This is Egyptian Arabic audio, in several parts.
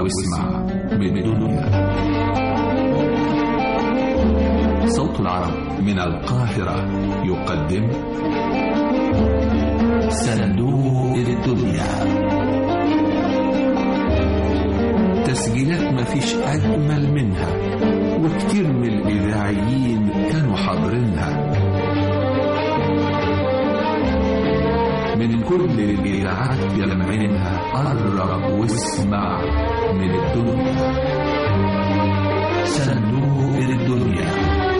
واسمع من الدنيا صوت العرب من القاهرة يقدم صندوق الدنيا تسجيلات مفيش أجمل منها وكتير من الإذاعيين كانوا حاضرينها من كل الإذاعات يلمعينها قرب واسمع من الدنيا صندوق الدنيا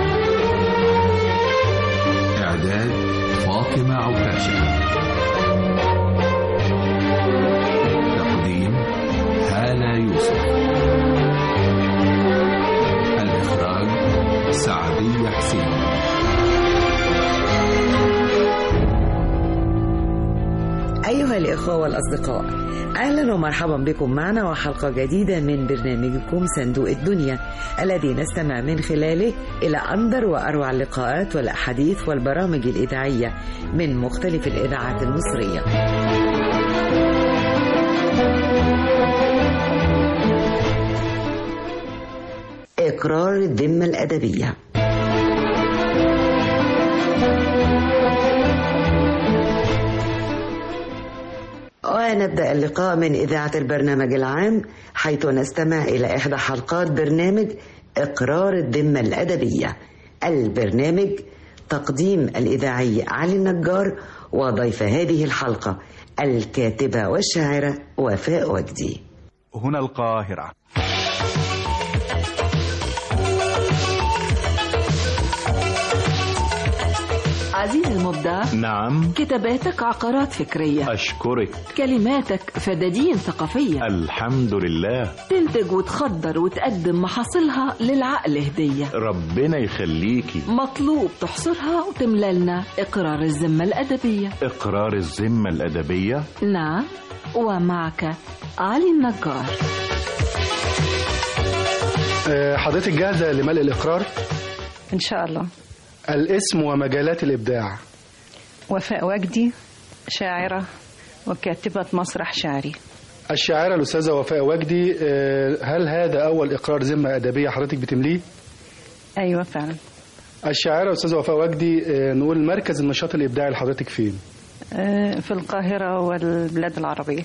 إعداد فاطمة عكاشة تقديم هالة يوسف الإخراج سعدية حسين أيها الإخوة والأصدقاء أهلا ومرحبا بكم معنا وحلقة جديدة من برنامجكم صندوق الدنيا الذي نستمع من خلاله إلى أندر وأروع اللقاءات والأحاديث والبرامج الإذاعية من مختلف الإذاعات المصرية إقرار الذمة الأدبية ونبدأ اللقاء من إذاعة البرنامج العام حيث نستمع إلى إحدى حلقات برنامج إقرار الذمة الأدبية البرنامج تقديم الإذاعي علي النجار وضيف هذه الحلقة الكاتبة والشاعرة وفاء وجدي هنا القاهرة عزيزي المبدع نعم كتاباتك عقارات فكرية أشكرك كلماتك فدادين ثقافية الحمد لله تنتج وتخدر وتقدم محاصيلها للعقل هدية ربنا يخليكي مطلوب تحصرها وتملى لنا إقرار الذمة الأدبية إقرار الذمة الأدبية نعم ومعك علي النجار آه، حضرتك جاهزة لملء الإقرار؟ إن شاء الله الاسم ومجالات الإبداع وفاء وجدي شاعرة وكاتبة مسرح شعري الشاعرة الأستاذة وفاء وجدي آه، هل هذا أول إقرار ذمة أدبية حضرتك بتمليه؟ أيوة فعلا الشاعرة الأستاذة وفاء وجدي آه، نقول مركز النشاط الإبداعي لحضرتك فين؟ آه، في القاهرة والبلاد العربية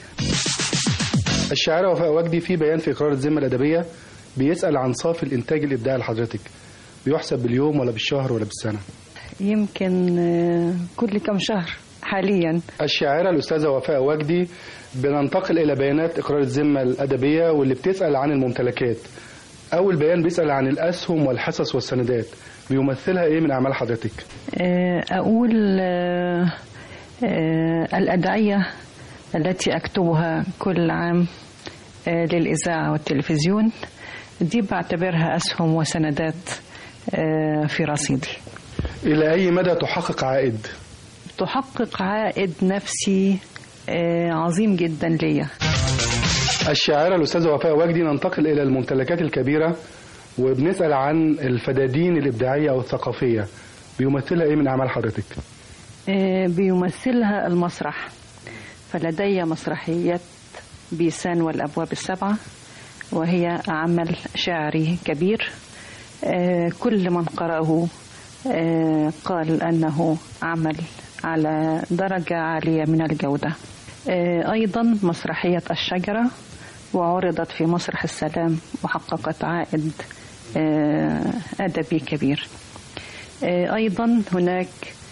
الشاعرة وفاء وجدي في بيان في إقرار الذمة الأدبية بيسأل عن صافي الإنتاج الإبداعي لحضرتك بيحسب باليوم ولا بالشهر ولا بالسنة؟ يمكن آه، كل كم شهر حاليا الشاعرة الأستاذة وفاء وجدي بننتقل إلى بيانات إقرار الذمة الأدبية واللي بتسأل عن الممتلكات أول بيان بيسأل عن الأسهم والحصص والسندات بيمثلها إيه من أعمال حضرتك؟ آه، أقول آه، آه، الأدعية التي أكتبها كل عام آه، للإذاعة والتلفزيون دي بعتبرها أسهم وسندات آه، في رصيدي إلى أي مدى تحقق عائد؟ تحقق عائد نفسي آه، عظيم جدا ليا الشاعرة الأستاذة وفاء وجدي ننتقل إلى الممتلكات الكبيرة وبنسأل عن الفدادين الإبداعية أو الثقافية بيمثلها إيه من أعمال حضرتك؟ آه، بيمثلها المسرح فلدي مسرحية بيسان والأبواب السبعة وهي عمل شعري كبير آه، كل من قرأه آه، قال أنه عمل على درجة عالية من الجودة آه، أيضا مسرحية الشجرة وعرضت في مسرح السلام وحققت عائد آه، أدبي كبير آه، أيضا هناك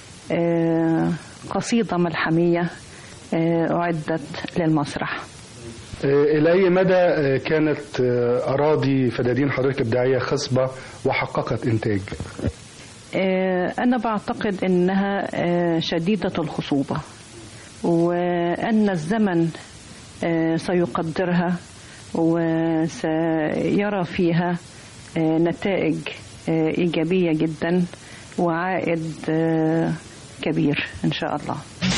آه، قصيدة ملحمية آه، أعدت للمسرح آه، إلى أي مدى آه، كانت آه، أراضي فدادين حضرتك إبداعية خصبة وحققت إنتاج؟ آه، أنا بعتقد أنها آه، شديدة الخصوبة وأن الزمن آه، سيقدرها وسيرى فيها آه، نتائج آه، إيجابية جدا وعائد آه، كبير إن شاء الله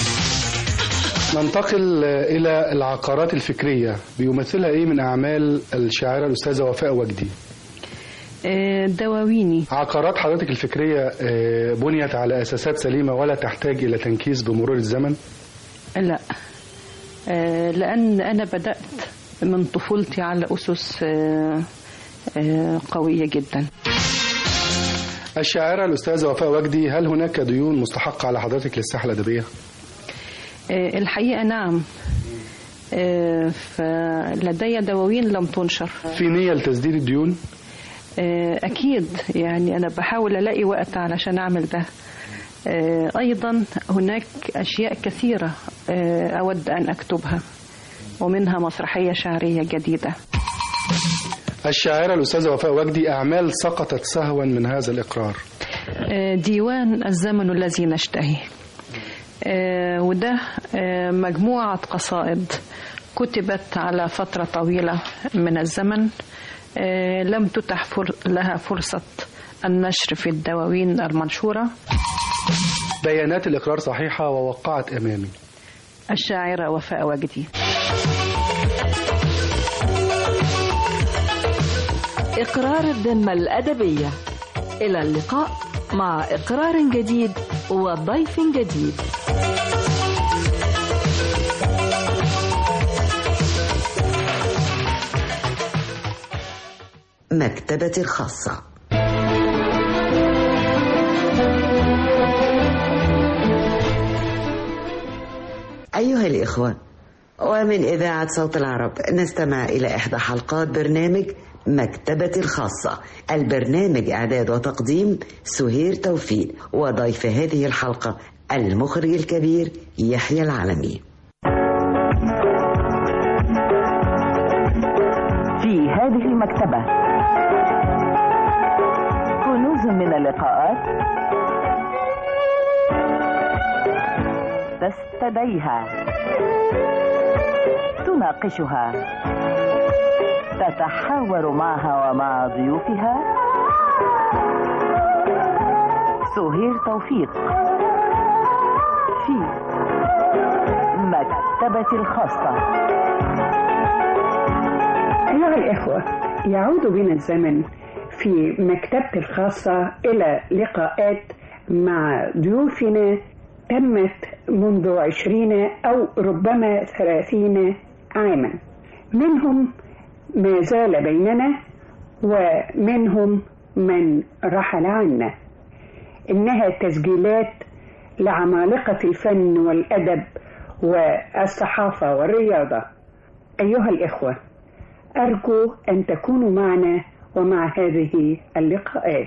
ننتقل آه، إلى العقارات الفكرية بيمثلها إيه من أعمال الشاعرة الأستاذة وفاء وجدي؟ آه، دواويني عقارات حضرتك الفكرية آه، بنيت على أساسات سليمة ولا تحتاج إلى تنكيس بمرور الزمن؟ لا آه، لأن أنا بدأت من طفولتي على أسس آه، آه، قوية جدا الشاعرة الأستاذة وفاء وجدي هل هناك ديون مستحقة على حضرتك للساحة الأدبية؟ آه، الحقيقة نعم آه، فلدي دواوين لم تنشر في نية لتسديد الديون؟ آه، أكيد يعني أنا بحاول ألاقي وقت علشان أعمل ده آه، أيضا هناك أشياء كثيرة آه، أود أن أكتبها ومنها مسرحية شعرية جديدة الشاعرة الأستاذة وفاء وجدي أعمال سقطت سهوا من هذا الإقرار آه، ديوان الزمن الذي نشتهي آه، وده آه، مجموعة قصائد كتبت على فترة طويلة من الزمن آه، لم تتح فر- لها فرصة النشر في الدواوين المنشورة بيانات الإقرار صحيحة ووقعت أمامي الشاعرة وفاء وجدي إقرار الذمة الأدبية إلى اللقاء مع إقرار جديد وضيف جديد مكتبة الخاصة أيها الإخوة ومن إذاعة صوت العرب نستمع إلى إحدى حلقات برنامج مكتبة الخاصة البرنامج إعداد وتقديم سهير توفيق وضيف هذه الحلقة المخرج الكبير يحيى العلمي في هذه المكتبة كنوز من اللقاءات تستديها تناقشها تتحاور معها ومع ضيوفها سهير توفيق في مكتبة الخاصة أيها الإخوة يعود بنا الزمن في مكتبة الخاصة إلى لقاءات مع ضيوفنا تمت منذ عشرين أو ربما ثلاثين عاما منهم ما زال بيننا ومنهم من رحل عنا إنها تسجيلات لعمالقة الفن والأدب والصحافة والرياضة أيها الإخوة أرجو أن تكونوا معنا ومع هذه اللقاءات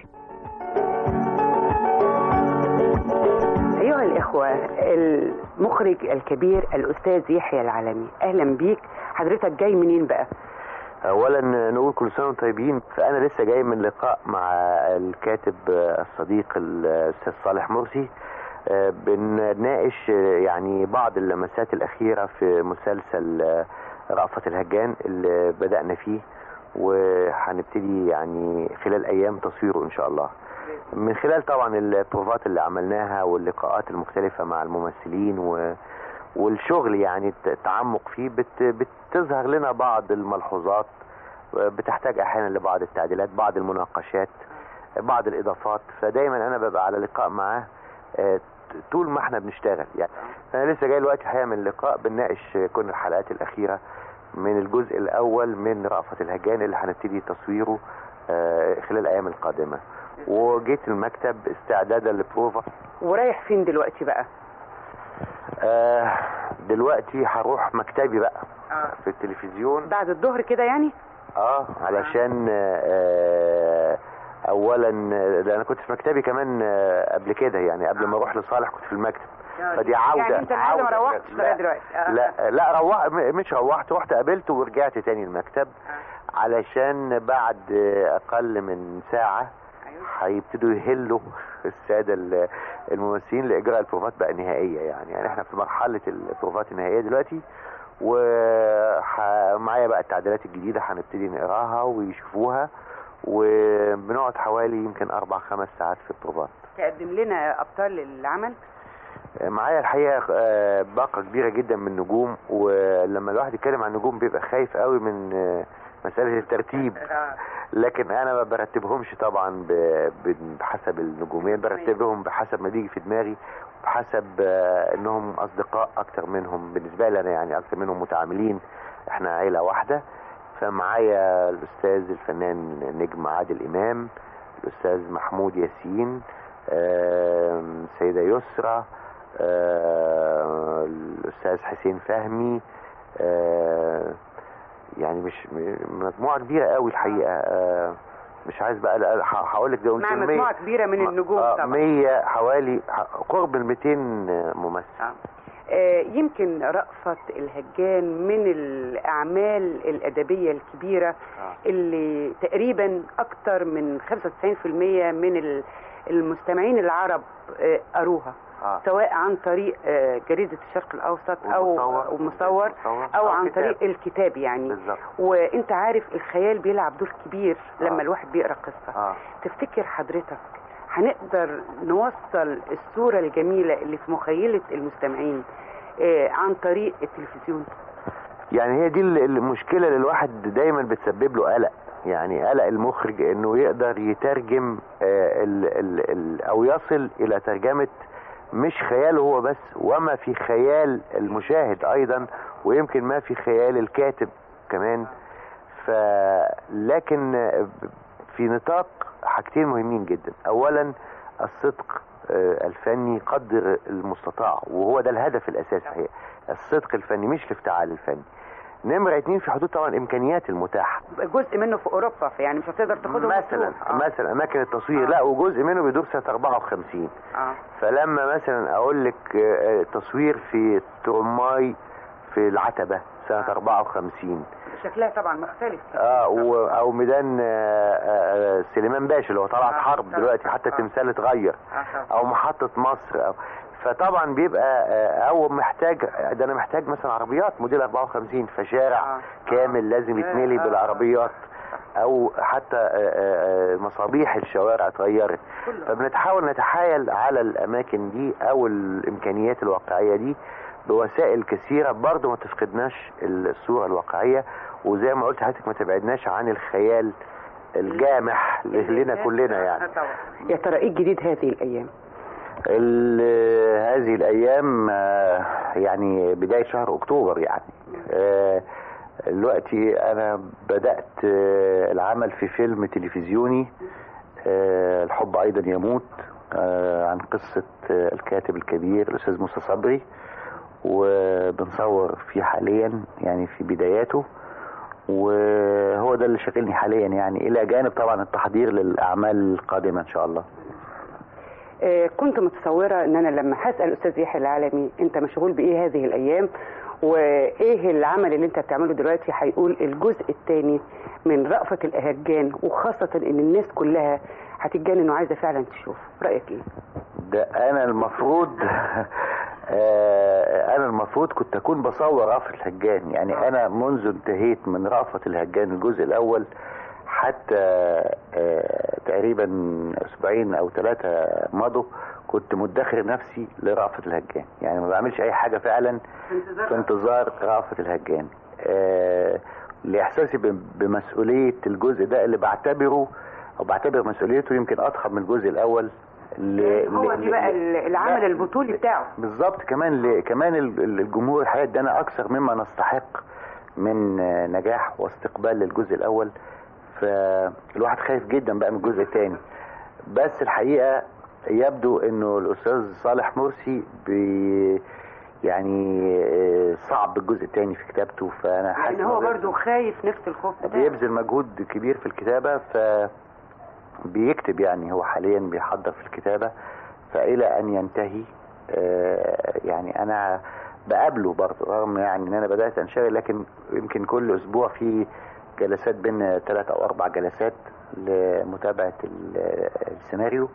أيها الإخوة المخرج الكبير الأستاذ يحيى العلمي أهلا بيك حضرتك جاي منين بقى؟ اولا نقول كل سنه وانتم طيبين فانا لسه جاي من لقاء مع الكاتب الصديق الاستاذ صالح مرسي آه، بنناقش آه، يعني بعض اللمسات الاخيره في مسلسل آه، رأفت الهجان اللي بدأنا فيه وهنبتدي يعني خلال ايام تصويره ان شاء الله من خلال طبعا البروفات اللي عملناها واللقاءات المختلفه مع الممثلين و والشغل يعني التعمق فيه بت بتظهر لنا بعض الملحوظات بتحتاج احيانا لبعض التعديلات بعض المناقشات بعض الاضافات فدايما انا ببقى على لقاء معاه آه، طول ما احنا بنشتغل يعني انا لسه جاي دلوقتي الحقيقه من لقاء بنناقش كل الحلقات الاخيره من الجزء الاول من رأفت الهجان اللي هنبتدي تصويره آه، خلال الايام القادمه وجيت المكتب استعدادا لبروفا ورايح فين دلوقتي بقى؟ آه دلوقتي هروح مكتبي بقى في التلفزيون بعد الظهر كده يعني؟ اه علشان آه اولا آه، ده انا كنت في مكتبي كمان آه قبل كده يعني قبل ما اروح لصالح كنت في المكتب فدي عوده يعني انت لسه ما عودة. روحتش لا، لغايه دلوقتي آه. لا لا روح م- مش روحت رحت قابلته ورجعت تاني المكتب علشان بعد آه، اقل من ساعه هيبتدوا يهلوا الساده ال- الممثلين لاجراء البروفات بقى نهائيه يعني يعني احنا في مرحله البروفات النهائيه دلوقتي ومعايا بقى التعديلات الجديده هنبتدي نقراها ويشوفوها وبنقعد حوالي يمكن اربع خمس ساعات في البروفات تقدم لنا ابطال العمل معايا الحقيقه آه، باقه كبيره جدا من النجوم ولما الواحد يتكلم عن النجوم بيبقى خايف قوي من آه، مساله الترتيب لكن انا ما برتبهمش طبعا ب- ب- بحسب النجوميه برتبهم بحسب ما بيجي في دماغي بحسب آه، انهم اصدقاء اكتر منهم بالنسبه لي انا يعني اكتر منهم متعاملين احنا عيله واحده فمعايا الاستاذ الفنان نجم عادل امام الاستاذ محمود ياسين آم، سيده يسرى آه، الاستاذ حسين فهمي آه، يعني مش م- مجموعه كبيره قوي الحقيقه آه، مش عايز بقى لا- ه- هقول لك ده مع يمكن مجموعة مية- كبيرة من م- النجوم آه، طبعا. 100 حوالي ح- قرب ال 200 ممثل آه، يمكن رأفت الهجان من الأعمال الأدبية الكبيرة اللي تقريبا أكتر من 95% من ال- المستمعين العرب آه، قروها آه. سواء عن طريق آه، جريدة الشرق الأوسط أو ومصور. ومصور مصور. أو أو عن كتاب. طريق الكتاب يعني بالظبط وانت عارف الخيال بيلعب دور كبير لما الواحد بيقرا قصه اه تفتكر حضرتك هنقدر نوصل الصوره الجميله اللي في مخيله المستمعين آه، عن طريق التلفزيون يعني هي دي ال- المشكله اللي الواحد دايما بتسبب له قلق يعني قلق المخرج انه يقدر يترجم آه، ال ال ال او يصل الى ترجمه مش خياله هو بس وما في خيال المشاهد ايضا ويمكن ما في خيال الكاتب كمان ف لكن آه، في نطاق حاجتين مهمين جدا اولا الصدق آه، الفني قدر المستطاع وهو ده الهدف الاساسي هي الصدق الفني مش الافتعال الفني نمرة اتنين في حدود طبعا الامكانيات المتاحة جزء منه في اوروبا يعني مش هتقدر تاخده مثلا مفتوح. آه. مثلا اماكن التصوير لا وجزء منه بيدور سنة 54 اه فلما مثلا اقول لك آه، آه، تصوير في تروماي في العتبة سنة 54 شكلها طبعا مختلف اه و- او ميدان آه، آه، سليمان باشا اللي هو طلعت آه، حرب طبعاً. دلوقتي حتى آه. التمثال اتغير آه، طبعاً. او محطة مصر أو فطبعا بيبقى آه، او محتاج ده انا محتاج مثلا عربيات موديل 54 فشارع كامل لازم يتملي بالعربيات او حتى آه، آه، آه، مصابيح الشوارع اتغيرت فبنتحاول نتحايل على الاماكن دي او الامكانيات الواقعيه دي بوسائل كثيره برضه ما تفقدناش الصوره الواقعيه وزي ما قلت لحضرتك ما تبعدناش عن الخيال الجامح لنا كلنا يعني يا ترى ايه الجديد هذه الايام ال- هذه الايام آه، يعني بدايه شهر اكتوبر يعني آه، دلوقتي انا بدات آه، العمل في فيلم تلفزيوني آه، الحب ايضا يموت آه، عن قصه آه، الكاتب الكبير الاستاذ موسى صبري وبنصور فيه حاليا يعني في بداياته وهو ده اللي شاغلني حاليا يعني الى جانب طبعا التحضير للاعمال القادمه ان شاء الله آه، كنت متصورة ان انا لما هسأل الاستاذ يحيى العالمي انت مشغول بايه هذه الايام وايه العمل اللي انت بتعمله دلوقتي هيقول الجزء الثاني من رأفة الأهجان وخاصة ان الناس كلها هتتجنن وعايزة فعلا تشوف رأيك ايه ده انا المفروض آه، انا المفروض كنت اكون بصور رأفت الهجان يعني انا منذ انتهيت من رأفت الهجان الجزء الاول حتى آه، تقريبا اسبوعين او ثلاثة مضوا كنت مدخر نفسي لرأفت الهجان يعني ما بعملش اي حاجة فعلا في انتظار رأفت الهجان آه، لاحساسي ب- بمسؤولية الجزء ده اللي بعتبره او بعتبر مسؤوليته يمكن اضخم من الجزء الاول ل- هو ل- دي بقى ل- العمل لا، البطولي بتاعه بالظبط كمان ل... كمان ال- ال- الجمهور الحقيقه ادانا اكثر مما نستحق من آه، نجاح واستقبال للجزء الاول فالواحد خايف جدا بقى من الجزء الثاني بس الحقيقه يبدو انه الاستاذ صالح مرسي بي يعني آه، صعب الجزء الثاني في كتابته فانا حاسس لان هو إنه برضه خايف نفس الخوف ده بيبذل مجهود كبير في الكتابة ف بيكتب يعني هو حاليا بيحضر في الكتابة فإلى أن ينتهي آه، يعني أنا بقابله برضه رغم يعني إن أنا بدأت أنشغل لكن يمكن كل أسبوع في جلسات بين ثلاث أو أربع جلسات لمتابعة ال- السيناريو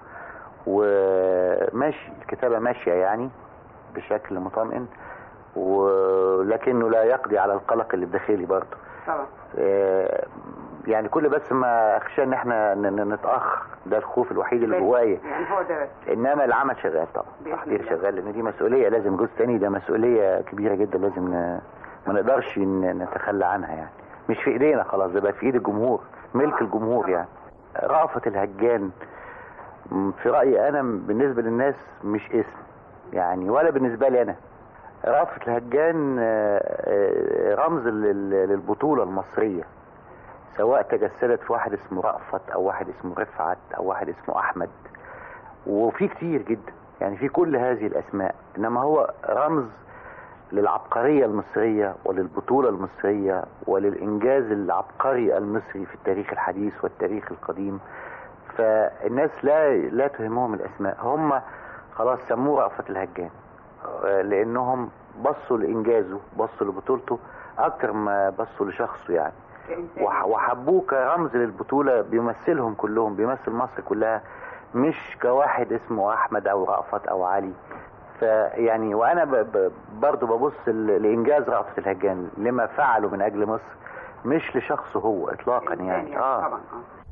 وماشي الكتابة ماشية يعني بشكل مطمئن ولكنه لا يقضي على القلق اللي الداخلي برضه طبعا آه، يعني كل بس ما اخشى ان احنا ن- ن- نتاخر ده الخوف الوحيد اللي جوايا يعني هو ده بس انما العمل شغال طبعا التحضير شغال لان دي مسؤوليه لازم جزء تاني ده مسؤوليه كبيره جدا لازم ن... ما نقدرش ن- نتخلى عنها يعني مش في ايدينا خلاص ده بقى في ايد الجمهور ملك الجمهور يعني رأفت الهجان م، في رايي انا م- بالنسبه للناس مش اسم يعني ولا بالنسبه لي انا رأفت الهجان آه، آه، رمز لل- للبطولة المصرية سواء تجسدت في واحد اسمه رأفت أو واحد اسمه رفعت أو واحد اسمه أحمد وفي كتير جدا يعني في كل هذه الأسماء إنما هو رمز للعبقرية المصرية وللبطولة المصرية وللإنجاز العبقري المصري في التاريخ الحديث والتاريخ القديم فالناس لا لا تهمهم الأسماء هم خلاص سموه رأفت الهجان آه، لأنهم بصوا لإنجازه بصوا لبطولته أكتر ما بصوا لشخصه يعني وح- وحبوه كرمز للبطولة بيمثلهم كلهم بيمثل مصر كلها مش كواحد اسمه أحمد أو رأفت أو علي فيعني وأنا ب- ب- برضو ببص ل- لإنجاز رأفت الهجان لما فعله من أجل مصر مش لشخصه هو إطلاقا يعني آه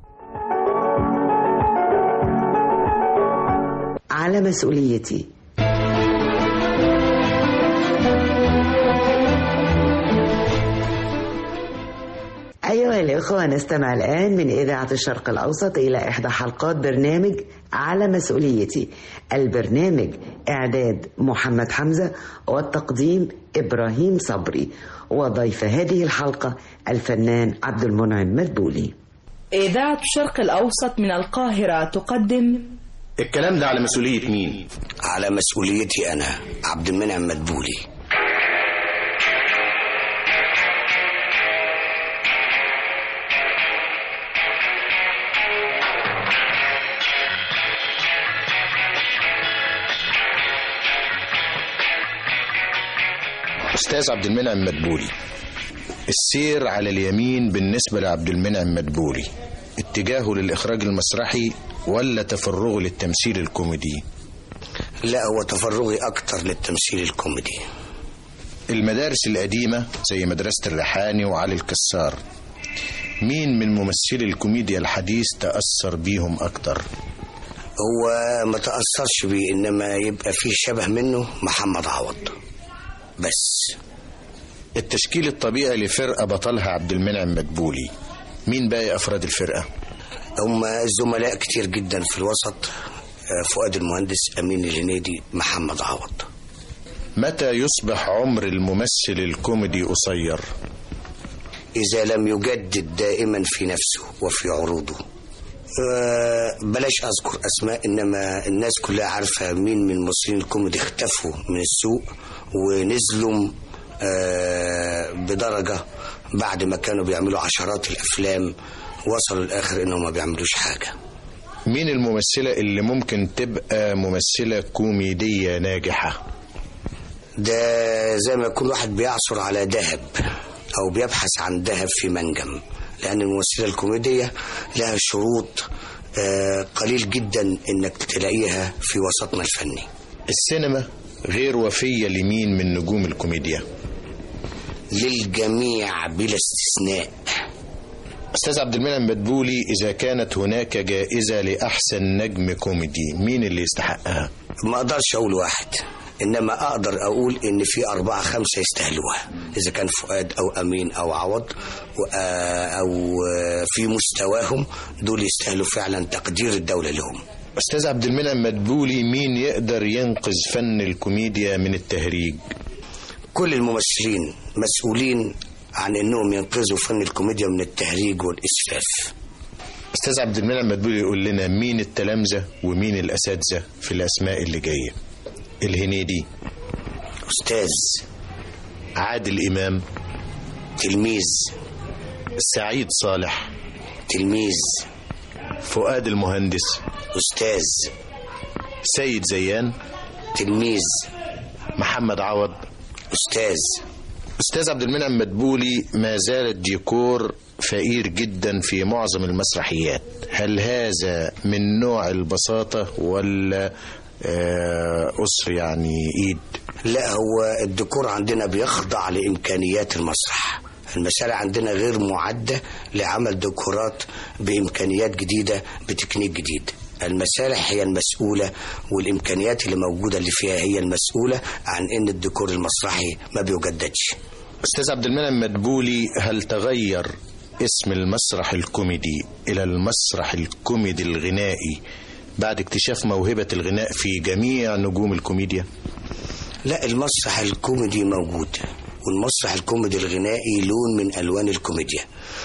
على مسؤوليتي أيها الإخوة نستمع الآن من إذاعة الشرق الأوسط إلى إحدى حلقات برنامج على مسؤوليتي البرنامج إعداد محمد حمزة والتقديم إبراهيم صبري وضيف هذه الحلقة الفنان عبد المنعم مدبولي إذاعة الشرق الأوسط من القاهرة تقدم الكلام ده على مسؤولية مين؟ على مسؤوليتي أنا عبد المنعم مدبولي أستاذ عبد المنعم مدبولي السير على اليمين بالنسبة لعبد المنعم مدبولي اتجاهه للإخراج المسرحي ولا تفرغه للتمثيل الكوميدي لا هو تفرغي أكتر للتمثيل الكوميدي المدارس القديمة زي مدرسة الريحاني وعلي الكسار مين من ممثلي الكوميديا الحديث تأثر بيهم أكتر هو ما تأثرش بيه إنما يبقى فيه شبه منه محمد عوض بس التشكيل الطبيعي لفرقة بطلها عبد المنعم مدبولي مين باقي أفراد الفرقة هم زملاء كتير جدا في الوسط آه، فؤاد المهندس أمين الهنيدي محمد عوض متى يصبح عمر الممثل الكوميدي قصير إذا لم يجدد دائما في نفسه وفي عروضه آه، بلاش أذكر أسماء إنما الناس كلها عارفة مين من الممثلين الكوميدي اختفوا من السوق ونزلوا آه، بدرجة بعد ما كانوا بيعملوا عشرات الأفلام وصلوا الآخر إنهم ما بيعملوش حاجة مين الممثلة اللي ممكن تبقى ممثلة كوميدية ناجحة ده زي ما يكون واحد بيعثر على ذهب أو بيبحث عن ذهب في منجم لأن الممثلة الكوميدية لها شروط آه، قليل جدا إنك تلاقيها في وسطنا الفني السينما غير وفية لمين من نجوم الكوميديا للجميع بلا استثناء أستاذ عبد المنعم مدبولي إذا كانت هناك جائزة لأحسن نجم كوميدي مين اللي يستحقها ما أقدرش أقول واحد إنما أقدر أقول إن في أربعة خمسة يستاهلوها إذا كان فؤاد أو أمين أو عوض و- آه، أو آه، في مستواهم دول يستاهلوا فعلا تقدير الدولة لهم أستاذ عبد المنعم مدبولي مين يقدر ينقذ فن الكوميديا من التهريج كل الممثلين مسؤولين عن انهم ينقذوا فن الكوميديا من التهريج والاسفاف أستاذ عبد المنعم مدبولي يقول لنا مين التلامذة ومين الأساتذة في الأسماء اللي جاية الهنيدي أستاذ عادل إمام تلميذ سعيد صالح تلميذ فؤاد المهندس أستاذ سيد زيان تلميذ محمد عوض أستاذ أستاذ عبد المنعم مدبولي ما زال الديكور فقير جدا في معظم المسرحيات هل هذا من نوع البساطة ولا آه، أسر يعني إيد لا هو الديكور عندنا بيخضع لإمكانيات المسرح المسارح عندنا غير معدة لعمل ديكورات بإمكانيات جديدة بتكنيك جديد المسارح هي المسؤولة والإمكانيات اللي موجودة اللي فيها هي المسؤولة عن إن الديكور المسرحي ما بيجددش أستاذ عبد المنعم مدبولي هل تغير اسم المسرح الكوميدي إلى المسرح الكوميدي الغنائي بعد اكتشاف موهبة الغناء في جميع نجوم الكوميديا لا المسرح الكوميدي موجود والمسرح الكوميدي الغنائي لون من الوان الكوميديا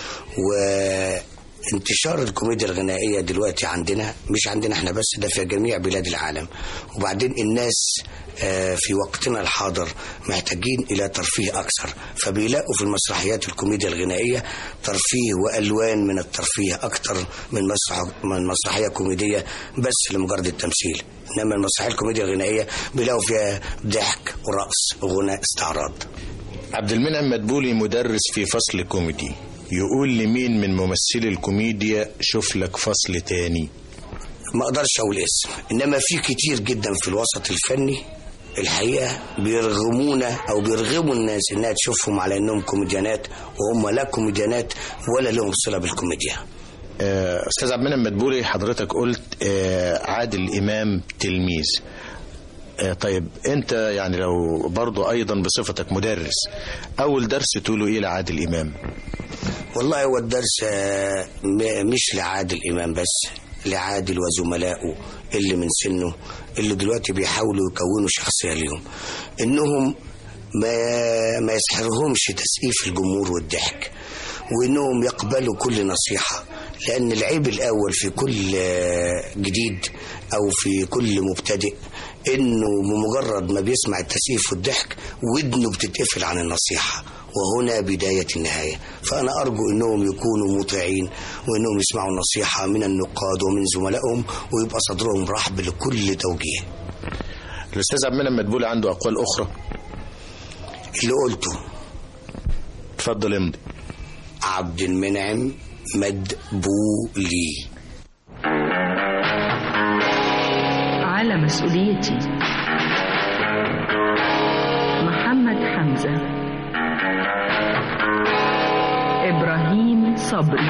وانتشار الكوميديا الغنائيه دلوقتي عندنا مش عندنا احنا بس ده في جميع بلاد العالم وبعدين الناس آه، في وقتنا الحاضر محتاجين الى ترفيه اكثر فبيلاقوا في المسرحيات الكوميديا الغنائيه ترفيه والوان من الترفيه اكثر من مسرح من مسرحيه كوميديه بس لمجرد التمثيل انما المسرحيه الكوميديا الغنائيه بيلاقوا فيها ضحك ورقص غناء استعراض عبد المنعم مدبولي مدرس في فصل كوميدي يقول لمين من ممثلي الكوميديا شوف لك فصل تاني ما اقدرش اقول اسم انما في كتير جدا في الوسط الفني الحقيقه بيرغمونا او بيرغموا الناس انها تشوفهم على انهم كوميديانات وهم لا كوميديانات ولا لهم صله بالكوميديا آه، استاذ عبد المنعم مدبولي حضرتك قلت آه، عادل امام تلميذ آه، طيب انت يعني لو برضو ايضا بصفتك مدرس اول درس تقوله ايه لعادل امام والله هو الدرس آه، م- مش لعادل امام بس لعادل وزملائه اللي من سنه اللي دلوقتي بيحاولوا يكونوا شخصيه ليهم انهم ما ما يسحرهمش تسقيف الجمهور والضحك وانهم يقبلوا كل نصيحه لان العيب الاول في كل آه، جديد او في كل مبتدئ انه بمجرد ما بيسمع التسقيف والضحك ودنه بتتقفل عن النصيحه وهنا بداية النهاية فأنا أرجو أنهم يكونوا مطيعين وأنهم يسمعوا النصيحة من النقاد ومن زملائهم ويبقى صدرهم رحب لكل توجيه الاستاذ عبد المنعم مدبولي عنده اقوال اخرى اللي قلته اتفضل امضي عبد المنعم مدبولي على مسؤوليتي محمد حمزة إبراهيم صبري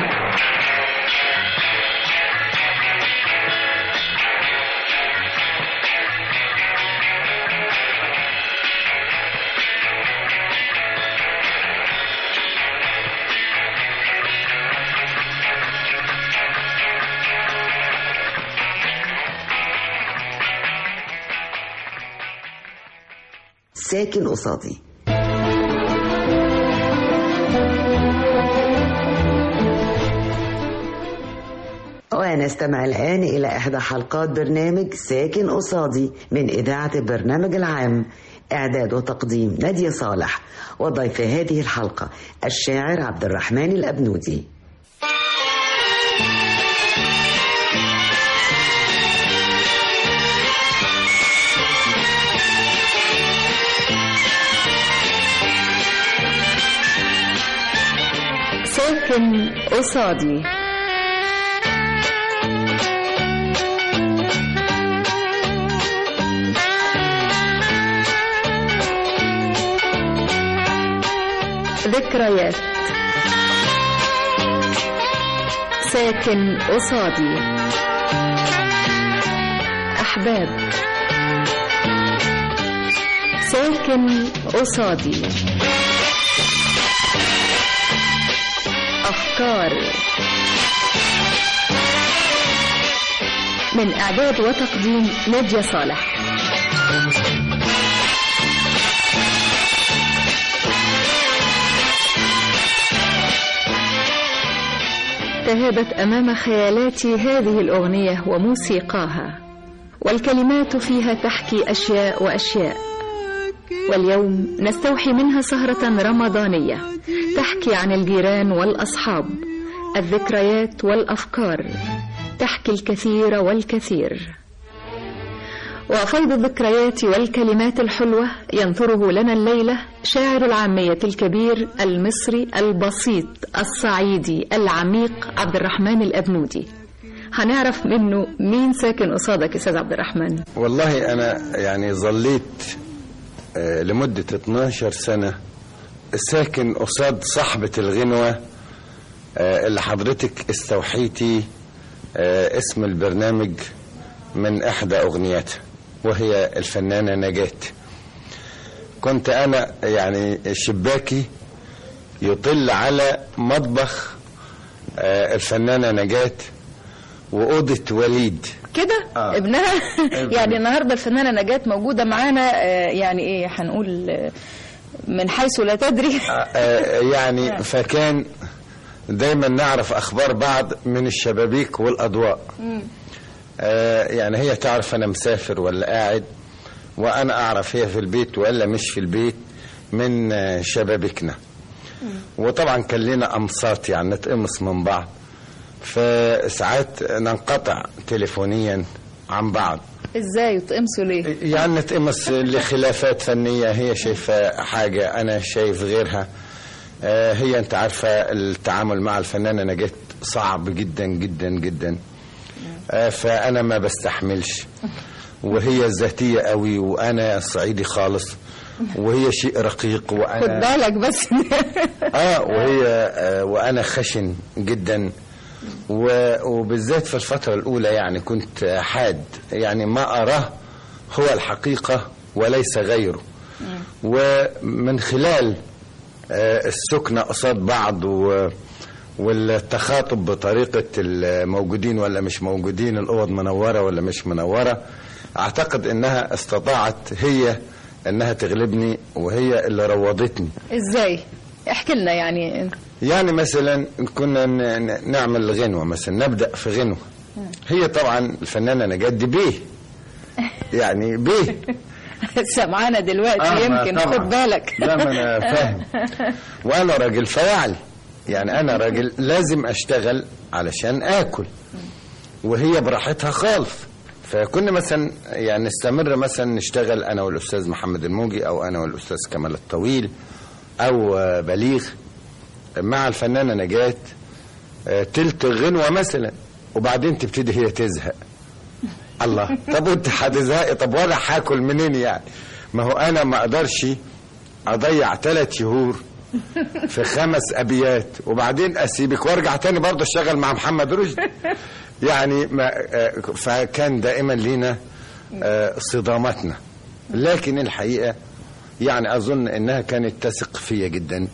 ساكن قصادي ونستمع الآن إلى إحدى حلقات برنامج ساكن قصادي من إذاعة البرنامج العام إعداد وتقديم نادية صالح وضيف هذه الحلقة الشاعر عبد الرحمن الأبنودي ساكن قصادي ذكريات ساكن قصادي أحباب ساكن قصادي أفكار من إعداد وتقديم نادية صالح تهابت أمام خيالاتي هذه الأغنية وموسيقاها والكلمات فيها تحكي أشياء وأشياء واليوم نستوحي منها سهرة رمضانية تحكي عن الجيران والأصحاب الذكريات والأفكار تحكي الكثير والكثير وفيض الذكريات والكلمات الحلوة ينثره لنا الليلة شاعر العامية الكبير المصري البسيط الصعيدي العميق عبد الرحمن الأبنودي هنعرف منه مين ساكن قصادك يا أستاذ عبد الرحمن والله أنا يعني ظليت آه، لمدة 12 سنة ساكن قصاد صاحبة الغنوة آه، اللي حضرتك استوحيتي آه، اسم البرنامج من إحدى أغنياتها وهي الفنانة نجاة كنت أنا يعني شباكي يطل على مطبخ آه، الفنانة نجاة وأوضة وليد كده آه. ابنها ابنها. يعني النهارده الفنانه نجاة موجوده معانا آه، يعني ايه هنقول آه، من حيث لا تدري آه، يعني فكان دايما نعرف اخبار بعض من الشبابيك والاضواء آه، يعني هي تعرف انا مسافر ولا قاعد وانا اعرف هي في البيت ولا مش في البيت من آه، شبابيكنا وطبعا كان لنا امصات يعني نتقمص من بعض فساعات ننقطع تليفونيا عن بعض ازاي وتقمصوا ليه يعني نتقمص لخلافات فنية هي شايفة حاجة أنا شايف غيرها آه، هي أنت عارفة التعامل مع الفنانة نجاة صعب جدا جدا جدا آه، فأنا ما بستحملش وهي ذاتية قوي وأنا صعيدي خالص وهي شيء رقيق خد وأنا بالك بس اه وهي آه وانا خشن جدا و- وبالذات في الفترة الأولى يعني كنت آه، حاد يعني ما أراه هو الحقيقة وليس غيره ومن خلال آه، السكنة قصاد بعض و والتخاطب بطريقة الموجودين ولا مش موجودين الأوض منورة ولا مش منورة أعتقد أنها استطاعت هي أنها تغلبني وهي اللي روضتني ازاي احكي لنا يعني يعني مثلا كنا ن- ن- نعمل غنوة مثلا نبدأ في غنوة هي طبعا الفنانة نجاة دي بيه يعني بيه سمعانا دلوقتي آه، ما يمكن طبعا. خد بالك لا ما أنا فاهم وأنا راجل فيعلي يعني أنا راجل لازم أشتغل علشان آكل وهي براحتها خالص فكنا مثلا يعني نستمر مثلا نشتغل أنا والأستاذ محمد الموجي أو أنا والأستاذ كمال الطويل أو آه، بليغ مع الفنانة نجاة آه، تلت غنوة مثلا وبعدين تبتدي هي تزهق الله طب وانت هتزهقي طب وانا هاكل منين يعني ما هو انا ما اقدرش اضيع ثلاث شهور في خمس ابيات وبعدين اسيبك وارجع تاني برضه اشتغل مع محمد رشدي يعني ما آه، فكان دائما لينا آه، صداماتنا لكن الحقيقه يعني اظن انها كانت تثق فيا جدا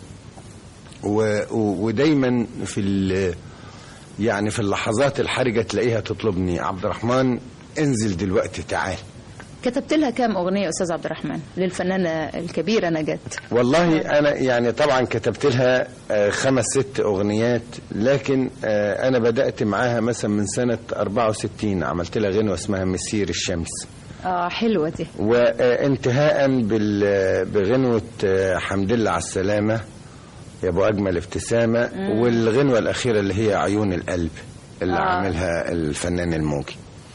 و و ودايما في ال- يعني في اللحظات الحرجه تلاقيها تطلبني عبد الرحمن انزل دلوقتي تعال كتبت لها كام اغنيه يا استاذ عبد الرحمن للفنانه الكبيره نجاة والله انا يعني طبعا كتبت لها آه، خمس ست اغنيات لكن آه، انا بدات معاها مثلا من سنه 64 عملت لها غنوه اسمها مسير الشمس اه حلوه دي وانتهاء بال- بغنوه آه، حمد لله على السلامه يا ابو اجمل ابتسامه مم. والغنوه الاخيره اللي هي عيون القلب اللي آه. آه. عاملها الفنان الموجي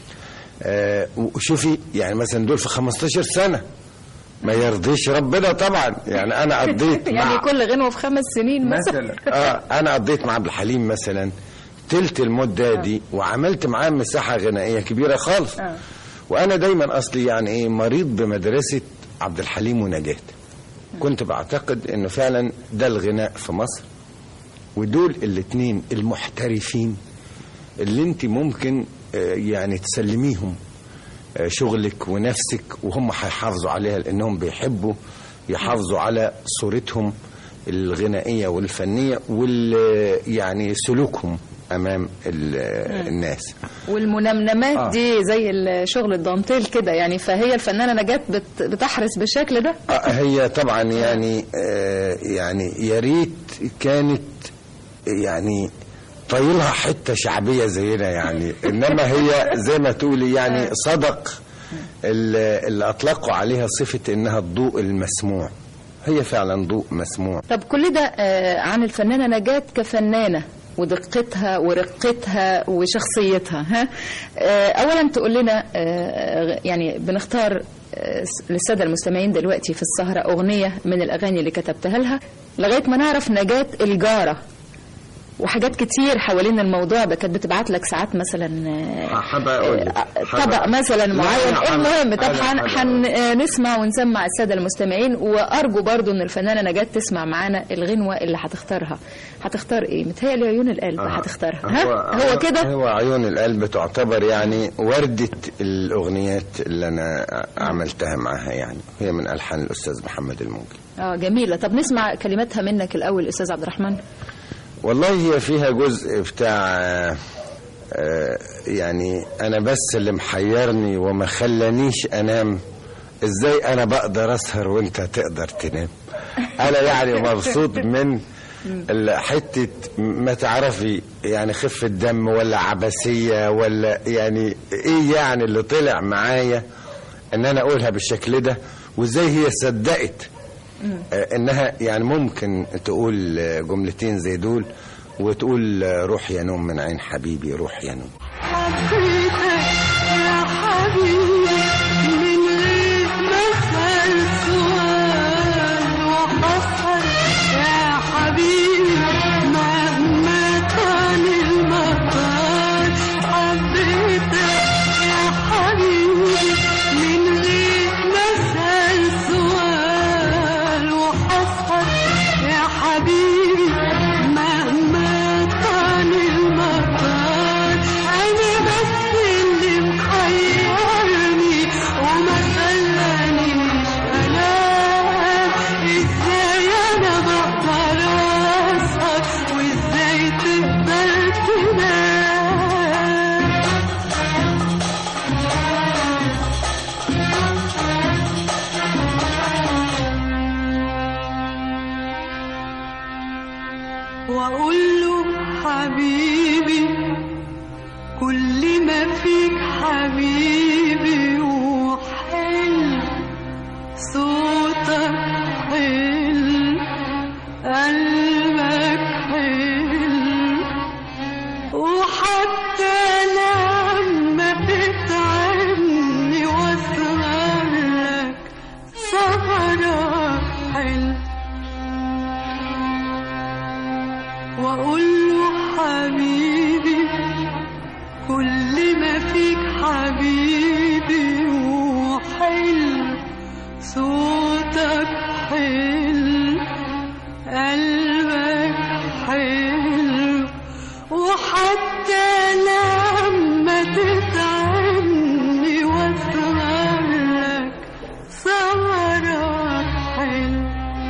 آه وشوفي يعني مثلا دول في 15 سنه ما يرضيش ربنا طبعا يعني انا قضيت يعني مع كل غنوه في خمس سنين مثلا اه انا قضيت مع عبد الحليم مثلا تلت المده دي وعملت معاه مساحه غنائيه كبيره خالص آه. وانا دايما اصلي يعني ايه مريض بمدرسه عبد الحليم ونجاة كنت بعتقد انه فعلا ده الغناء في مصر ودول الاتنين المحترفين اللي انت ممكن آه، يعني تسلميهم آه، شغلك ونفسك وهم هيحافظوا عليها لانهم بيحبوا يحافظوا على صورتهم الغنائيه والفنيه وال يعني سلوكهم امام ال- الناس والمنمنمات آه. دي زي الشغل الدانتيل كده يعني فهي الفنانه نجاة بت- بتحرص بالشكل ده آه، هي طبعا يعني آه، يعني يا ريت كانت يعني طايلها حته شعبيه زينا يعني انما هي زي ما تقولي يعني صدق اللي اللي اطلقوا عليها صفه انها الضوء المسموع هي فعلا ضوء مسموع طب كل ده آه، عن الفنانة نجاة كفنانة ودقتها ورقتها وشخصيتها ها آه، أولا تقول لنا آه، يعني بنختار آه، للسادة المستمعين دلوقتي في السهرة أغنية من الأغاني اللي كتبتها لها لغاية ما نعرف نجاة الجارة وحاجات كتير حوالين الموضوع ده كانت بتبعت لك ساعات مثلا آه، حابة اقول لك طبق مثلا معين لا، المهم طب أنا- حن- أنا- حن آه، نسمع ونسمع الساده المستمعين وارجو برضو ان الفنانه نجاة تسمع معانا الغنوه اللي هتختارها هتختار ايه متهيألي عيون القلب آه. هتختارها ها هو كده هو عيون القلب تعتبر يعني وردة الأغنيات اللي أنا عملتها معاها يعني هي من ألحان الأستاذ محمد الموجي اه جميله طب نسمع كلماتها منك الاول استاذ عبد الرحمن والله هي فيها جزء بتاع آه، يعني انا بس اللي محيرني وما خلانيش انام ازاي انا بقدر اسهر وانت تقدر تنام انا يعني مبسوط من ال- حتة ما تعرفي يعني خفة دم ولا عبثية ولا يعني ايه يعني اللي طلع معايا ان انا اقولها بالشكل ده وازاي هي صدقت آه، انها يعني ممكن تقول آه، جملتين زي دول وتقول آه، روح يا نوم من عين حبيبي روح يا نوم حبيتك يا حبيبي من غير ما اسال سؤال وحصل يا حبيبي مهما كان المطار حبيتك يا حبيبي من غير ما اسال سؤال وحصل يا حبيبي مهما كان المطار أنا بس اللي محيرني وما خلانيش أنام إزاي أنا بقدر أسهر وإزاي تقدر تنام واقول له حبيبي كل ما فيك حبيبي وحلو صوتك حلو قلبك حلو وحتى لما تتعبني واسهر لك سهرك حلو واقول له حبيبي كل ما فيك حبيبي وحلو صوتك حلو قلبك حلو وحتى لما تتعبني واسهر لك سهرك حلو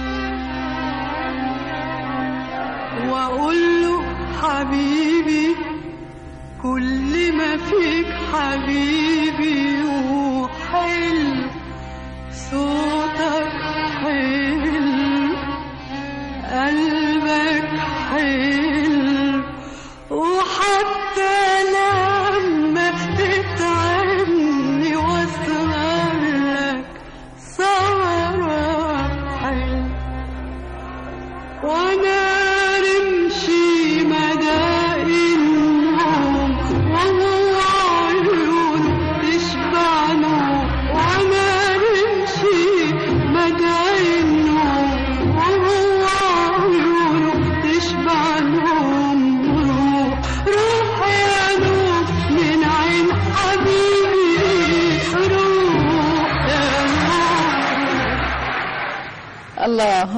واقول له حبيبي كل ما فيك حبيبي وحلو صوتك حلو قلبك حلو وحتى لما تتعبني واسهر لك سهرك حلو وانا رمشي مدى النوم وهو عيون تشبع نوم وانا رمشي مدى النوم وهو عيون تشبع نوم روح روح يا نوم من عين حبيبي روح يا نوم الله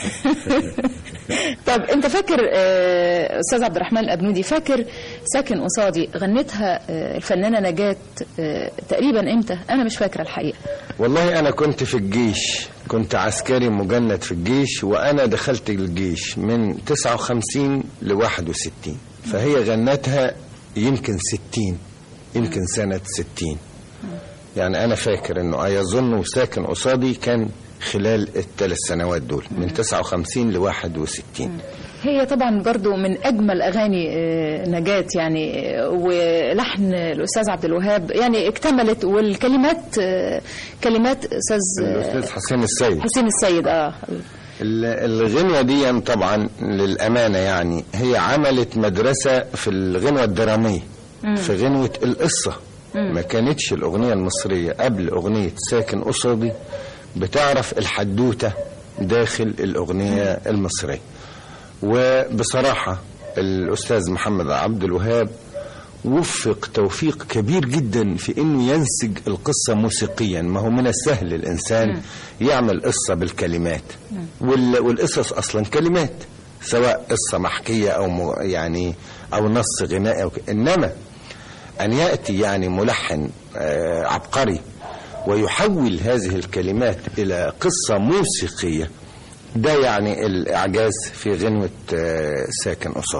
طب انت فاكر آه، استاذ عبد الرحمن الابنودي فاكر ساكن قصادي غنتها آه، الفنانه نجاة آه، تقريبا امتى انا مش فاكره الحقيقه والله انا كنت في الجيش كنت عسكري مجند في الجيش وانا دخلت الجيش من 59 ل 61 فهي غنتها يمكن 60 يمكن سنة 60 يعني انا فاكر انه يظن وساكن قصادي كان خلال الثلاث سنوات دول من 59 ل 61 هي طبعا برضو من اجمل اغاني آه، نجاة يعني آه، ولحن الاستاذ عبد الوهاب يعني اكتملت والكلمات آه، كلمات استاذ آه، الاستاذ حسين السيد حسين السيد اه ال- الغنوة دي طبعا للأمانة يعني هي عملت مدرسة في الغنوة الدرامية مم. في غنوة القصة مم. ما كانتش الأغنية المصرية قبل أغنية ساكن قصادي بتعرف الحدوتة داخل الأغنية المصرية وبصراحة الأستاذ محمد عبد الوهاب وفق توفيق كبير جدا في انه ينسج القصه موسيقيا ما هو من السهل الانسان يعمل قصه بالكلمات وال- والقصص اصلا كلمات سواء قصه محكيه او م- يعني او نص غنائي أو ك- انما ان ياتي يعني ملحن آه، عبقري ويحول هذه الكلمات الى قصه موسيقيه ده يعني الاعجاز في غنوه آه، ساكن قصاد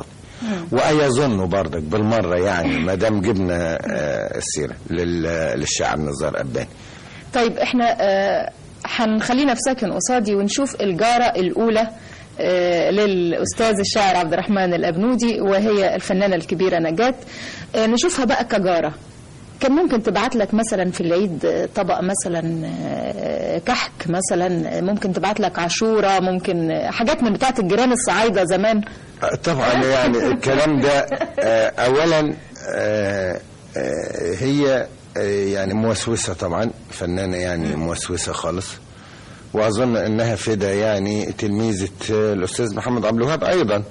وأيظن برضك بالمرة يعني ما دام جبنا آه، السيرة لل- للشاعر نزار أباني طيب احنا آه، هنخلينا في ساكن قصادي ونشوف الجارة الأولى آه، للأستاذ الشاعر عبد الرحمن الأبنودي وهي الفنانة الكبيرة نجاة آه، نشوفها بقى كجارة كان ممكن تبعت لك مثلا في العيد آه، طبق مثلا آه، كحك مثلا آه، ممكن تبعت لك عاشورة ممكن آه، حاجات من بتاعت الجيران الصعايدة زمان آه، طبعا يعني الكلام ده آه، أولا آه، آه، هي آه، يعني موسوسة طبعا فنانة يعني موسوسة خالص وأظن أنها فدا يعني تلميذة آه، الأستاذ محمد عبد الوهاب أيضا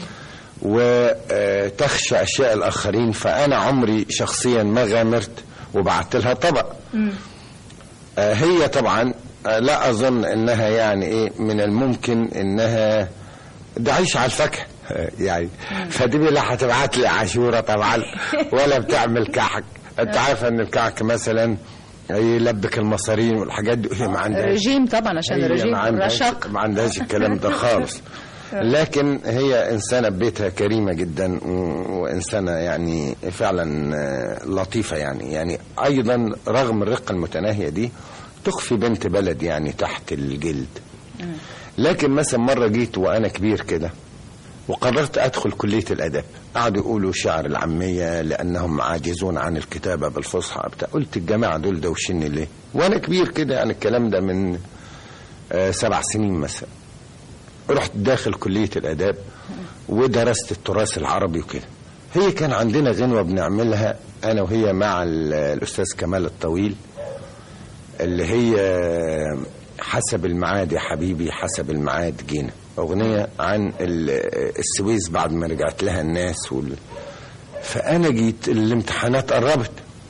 وتخشى أشياء الآخرين فأنا عمري شخصيا ما غامرت وبعت لها طبق آه، هي طبعا آه، لا أظن أنها يعني إيه من الممكن أنها ده عيش على الفاكهة آه، يعني فدي لا هتبعت لي عاشورة طبعا ولا بتعمل كحك أنت عارفة أن الكحك مثلا يلبك المصارين والحاجات دي هي ما عندهاش رجيم طبعا عشان هي الرجيم ما عندهاش رشاق ما عندهاش الكلام ده خالص لكن هي إنسانة بيتها كريمة جدا و- وإنسانة يعني فعلا آه، لطيفة يعني يعني أيضا رغم الرقة المتناهية دي تخفي بنت بلد يعني تحت الجلد لكن مثلا مرة جيت وأنا كبير كده وقررت أدخل كلية الأدب قعدوا يقولوا شعر العامية لأنهم عاجزون عن الكتابة بالفصحى بتاع قلت الجماعة دول دوشني ليه وأنا كبير كده يعني الكلام ده من آه، سبع سنين مثلا رحت داخل كلية الآداب ودرست التراث العربي وكده هي كان عندنا غنوة بنعملها أنا وهي مع ال- الأستاذ كمال الطويل اللي هي حسب الميعاد يا حبيبي حسب الميعاد جينا أغنية عن ال- السويس بعد ما رجعت لها الناس وال... فأنا جيت الامتحانات قربت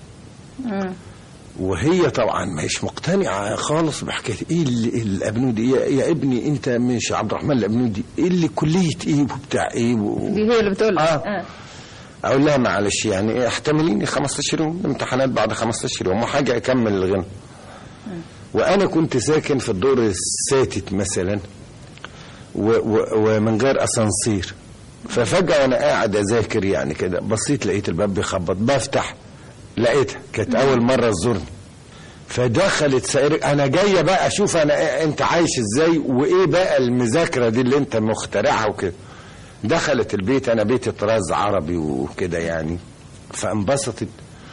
وهي طبعا مش مقتنعة خالص بحكاية ايه اللي الابنودي يا, يا ابني انت مش عبد الرحمن الابنودي ايه اللي كلية ايه وبتاع ايه و... دي هي اللي بتقول آه. اقول لها معلش يعني إيه احتمليني 15 يوم الامتحانات بعد 15 يوم وحاجة اكمل الغنى وانا كنت ساكن في الدور الساتت مثلا و و ومن غير اسانسير ففجأة وانا قاعد اذاكر يعني كده بصيت لقيت الباب بيخبط بفتح لقيتها كانت اول مرة تزورني فدخلت سائر انا جايه بقى اشوف انا إيه- انت عايش ازاي وايه بقى المذاكره دي اللي انت مخترعها وكده دخلت البيت انا بيتي طراز عربي وكده يعني فانبسطت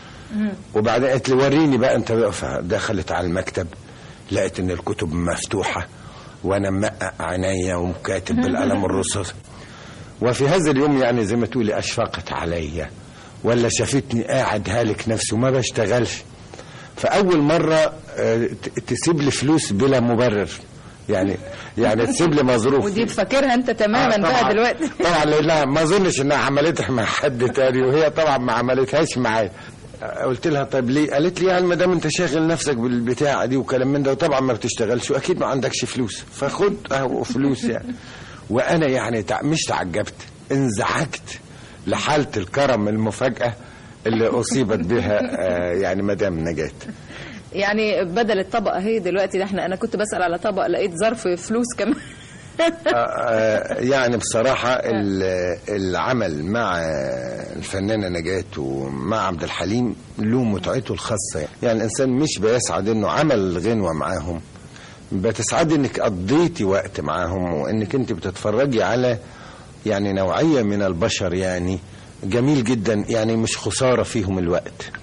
وبعدين قالت لي وريني بقى انت بقى فدخلت على المكتب لقيت ان الكتب مفتوحه وانا مقع عينيا وكاتب بالقلم الرصاص وفي هذا اليوم يعني زي ما تقولي اشفقت عليا ولا شافتني قاعد هالك نفسي وما بشتغلش فاول مره آه، ت- تسيب لي فلوس بلا مبرر يعني يعني تسيب لي مظروف ودي فاكرها انت تماما آه، بقى طبعاً. دلوقتي طبعا لانها ما اظنش انها عملتها مع حد تاني وهي طبعا ما عملتهاش معايا قلت لها طيب ليه قالت لي يعني ما دام انت شاغل نفسك بالبتاعه دي وكلام من ده وطبعا ما بتشتغلش واكيد ما عندكش فلوس فخد اهو فلوس يعني وانا يعني تع- مش تعجبت انزعجت لحاله الكرم المفاجاه اللي اصيبت بها آه، يعني مدام نجاه يعني بدل الطبق اهي دلوقتي ده احنا انا كنت بسأل على طبق لقيت ظرف فلوس كمان آه، آه، يعني بصراحة ال- العمل مع الفنانة نجاة ومع عبد الحليم له متعته الخاصة يعني الإنسان مش بيسعد إنه عمل غنوة معاهم بتسعد إنك قضيتي وقت معاهم وإنك أنت بتتفرجي على يعني نوعية من البشر يعني جميل جدا يعني مش خسارة فيهم الوقت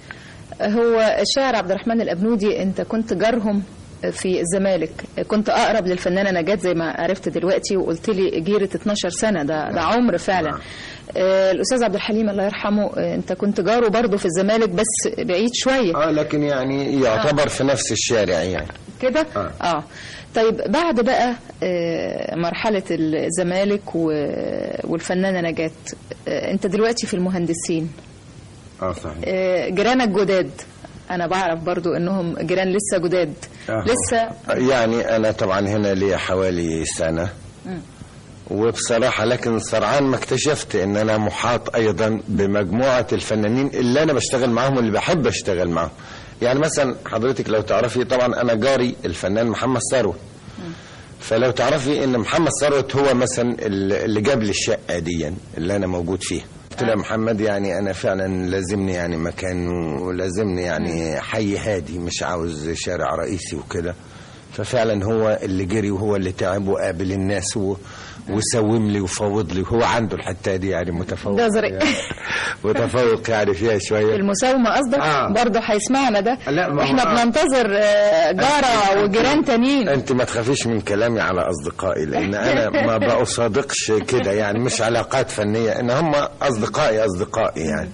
هو الشاعر عبد الرحمن الأبنودي أنت كنت جارهم في الزمالك كنت أقرب للفنانة نجاة زي ما عرفت دلوقتي وقلت لي جيرة 12 سنة ده ده عمر فعلا آه، الأستاذ عبد الحليم الله يرحمه آه، أنت كنت جاره برضه في الزمالك بس بعيد شوية اه لكن يعني يعتبر في نفس الشارع يعني كده آه. اه طيب بعد بقى آه، مرحلة الزمالك و- والفنانة نجاة آه، أنت دلوقتي في المهندسين اه صحيح آه، جيرانك جداد أنا بعرف برضو إنهم جيران لسه جداد آه. لسه يعني انا طبعا هنا ليا حوالي سنه مم. وبصراحه لكن سرعان ما اكتشفت ان انا محاط ايضا بمجموعه الفنانين اللي انا بشتغل معاهم واللي بحب اشتغل معاهم يعني مثلا حضرتك لو تعرفي طبعا انا جاري الفنان محمد ثروت فلو تعرفي ان محمد ثروت هو مثلا اللي اللي جاب لي الشقه دي اللي انا موجود فيها قلت له يا محمد يعني انا فعلا لازمني يعني مكان ولازمني يعني حي هادي مش عاوز شارع رئيسي وكده ففعلا هو اللي جري وهو اللي تعب وقابل الناس و... وسوم لي وفوض لي وهو عنده الحته دي يعني متفوق ده زرق. يعني متفوق يعني فيها شويه المساومة قصدك آه. برضه هيسمعنا ده لا ما هو- احنا بننتظر آه، جارة وجيران تانيين انت ما تخافيش من كلامي على اصدقائي لان انا ما بصادقش كده يعني مش علاقات فنيه ان هم اصدقائي اصدقائي يعني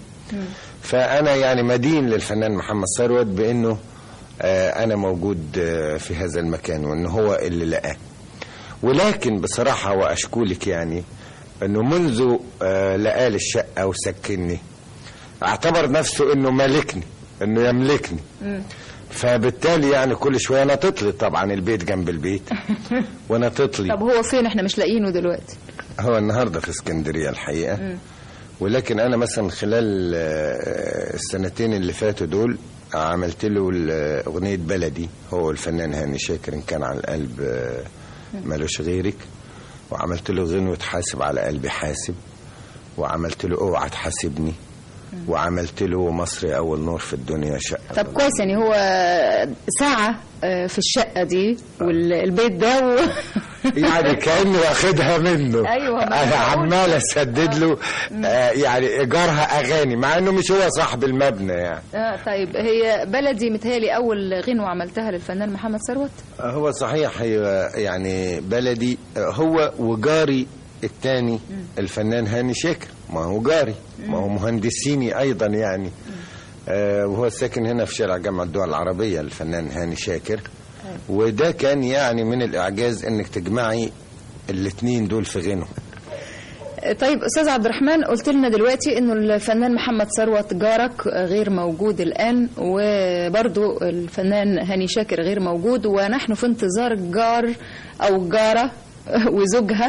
فانا يعني مدين للفنان محمد ثروت بانه آه، انا موجود آه، في هذا المكان وان هو اللي لقاه ولكن بصراحه واشكولك يعني انه منذ آه، لقى لي الشقه وسكنني اعتبر نفسه انه مالكني انه يملكني فبالتالي يعني كل شويه انا تطلي طبعا البيت جنب البيت وانا تطلي طب هو فين احنا مش لاقيينه دلوقتي هو النهارده في اسكندريه الحقيقه مم. ولكن انا مثلا خلال آه، السنتين اللي فاتوا دول عملت له ال- اغنيه بلدي هو الفنان هاني شاكر ان كان على القلب آه، مالوش غيرك وعملت له غنوه حاسب على قلبي حاسب وعملت له اوعى تحاسبني وعملت له مصري اول نور في الدنيا شقه طب كويس يعني هو ساعة آه، في الشقة دي والبيت ده و... يعني كاني واخدها منه أيوة، ما انا معقول. عمال اسدد له آه يعني ايجارها اغاني مع انه مش هو صاحب المبنى يعني آه طيب هي بلدي متهيألي أول غنوة عملتها للفنان محمد ثروت هو صحيح هي يعني بلدي آه، هو وجاري الثاني الفنان هاني شاكر ما هو جاري ما هو مهندسيني ايضا يعني آه وهو ساكن هنا في شارع جامعة الدول العربية الفنان هاني شاكر وده كان يعني من الاعجاز انك تجمعي الاثنين دول في غنوه طيب استاذ عبد الرحمن قلت لنا دلوقتي انه الفنان محمد ثروت جارك غير موجود الان وبرضو الفنان هاني شاكر غير موجود ونحن في انتظار جار او جاره وزوجها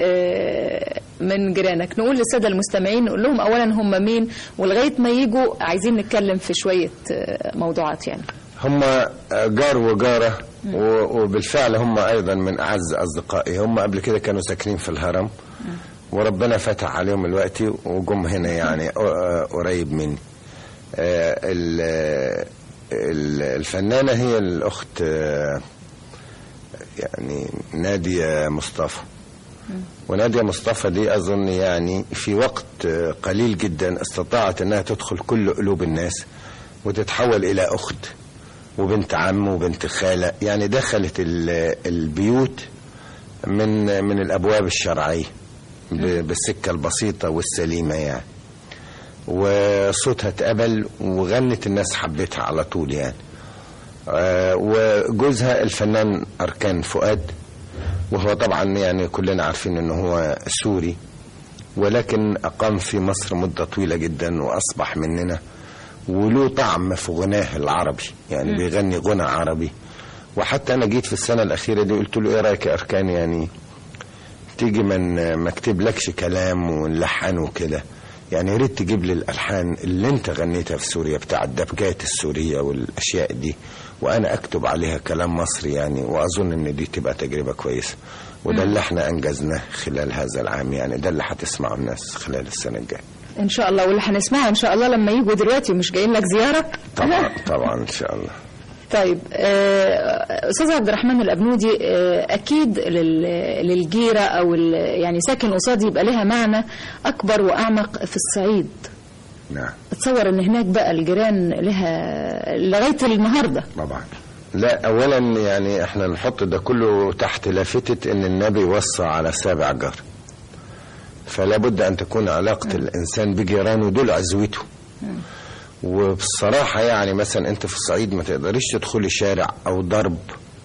آه، من جيرانك نقول للساده المستمعين نقول لهم اولا هم مين ولغايه ما يجوا عايزين نتكلم في شويه آه، موضوعات يعني هم جار وجارة و- وبالفعل هم أيضا من أعز أصدقائي هم قبل كده كانوا ساكنين في الهرم وربنا فتح عليهم الوقت وجم هنا يعني ق- قريب مني آه، ال- ال- الفنانة هي الأخت آه، يعني نادية مصطفى ونادية مصطفى دي أظن يعني في وقت آه، قليل جدا استطاعت أنها تدخل كل قلوب الناس وتتحول إلى أخت وبنت عم وبنت خالة يعني دخلت ال- البيوت من من الأبواب الشرعية ب- بالسكة البسيطة والسليمة يعني وصوتها اتقبل وغنت الناس حبتها على طول يعني آه، وجوزها الفنان أركان فؤاد وهو طبعا يعني كلنا عارفين انه هو سوري ولكن أقام في مصر مدة طويلة جدا وأصبح مننا وله طعم في غناه العربي يعني مم. بيغني غنى عربي وحتى أنا جيت في السنة الأخيرة دي قلت له إيه رأيك يا أركان يعني تيجي من ما اكتبلكش كلام ونلحن وكده يعني يا ريت تجيب لي الالحان اللي انت غنيتها في سوريا بتاع الدبكات السوريه والاشياء دي وانا اكتب عليها كلام مصري يعني واظن ان دي تبقى تجربه كويسه وده مم. اللي احنا انجزناه خلال هذا العام يعني ده اللي هتسمعه الناس خلال السنه الجايه ان شاء الله واللي هنسمعها ان شاء الله لما يجوا دلوقتي مش جايين لك زياره طبعا طبعا ان شاء الله طيب آه، استاذ عبد الرحمن الابنودي آه، اكيد لل- للجيره او ال- يعني ساكن قصادي يبقى لها معنى اكبر واعمق في الصعيد نعم اتصور ان هناك بقى الجيران لها لغايه النهارده طبعا لا اولا يعني احنا نحط ده كله تحت لافتة ان النبي وصى على سابع جار فلا بد ان تكون علاقة الانسان بجيرانه دول عزوته وبصراحة يعني مثلا انت في الصعيد ما تقدريش تدخلي شارع او ضرب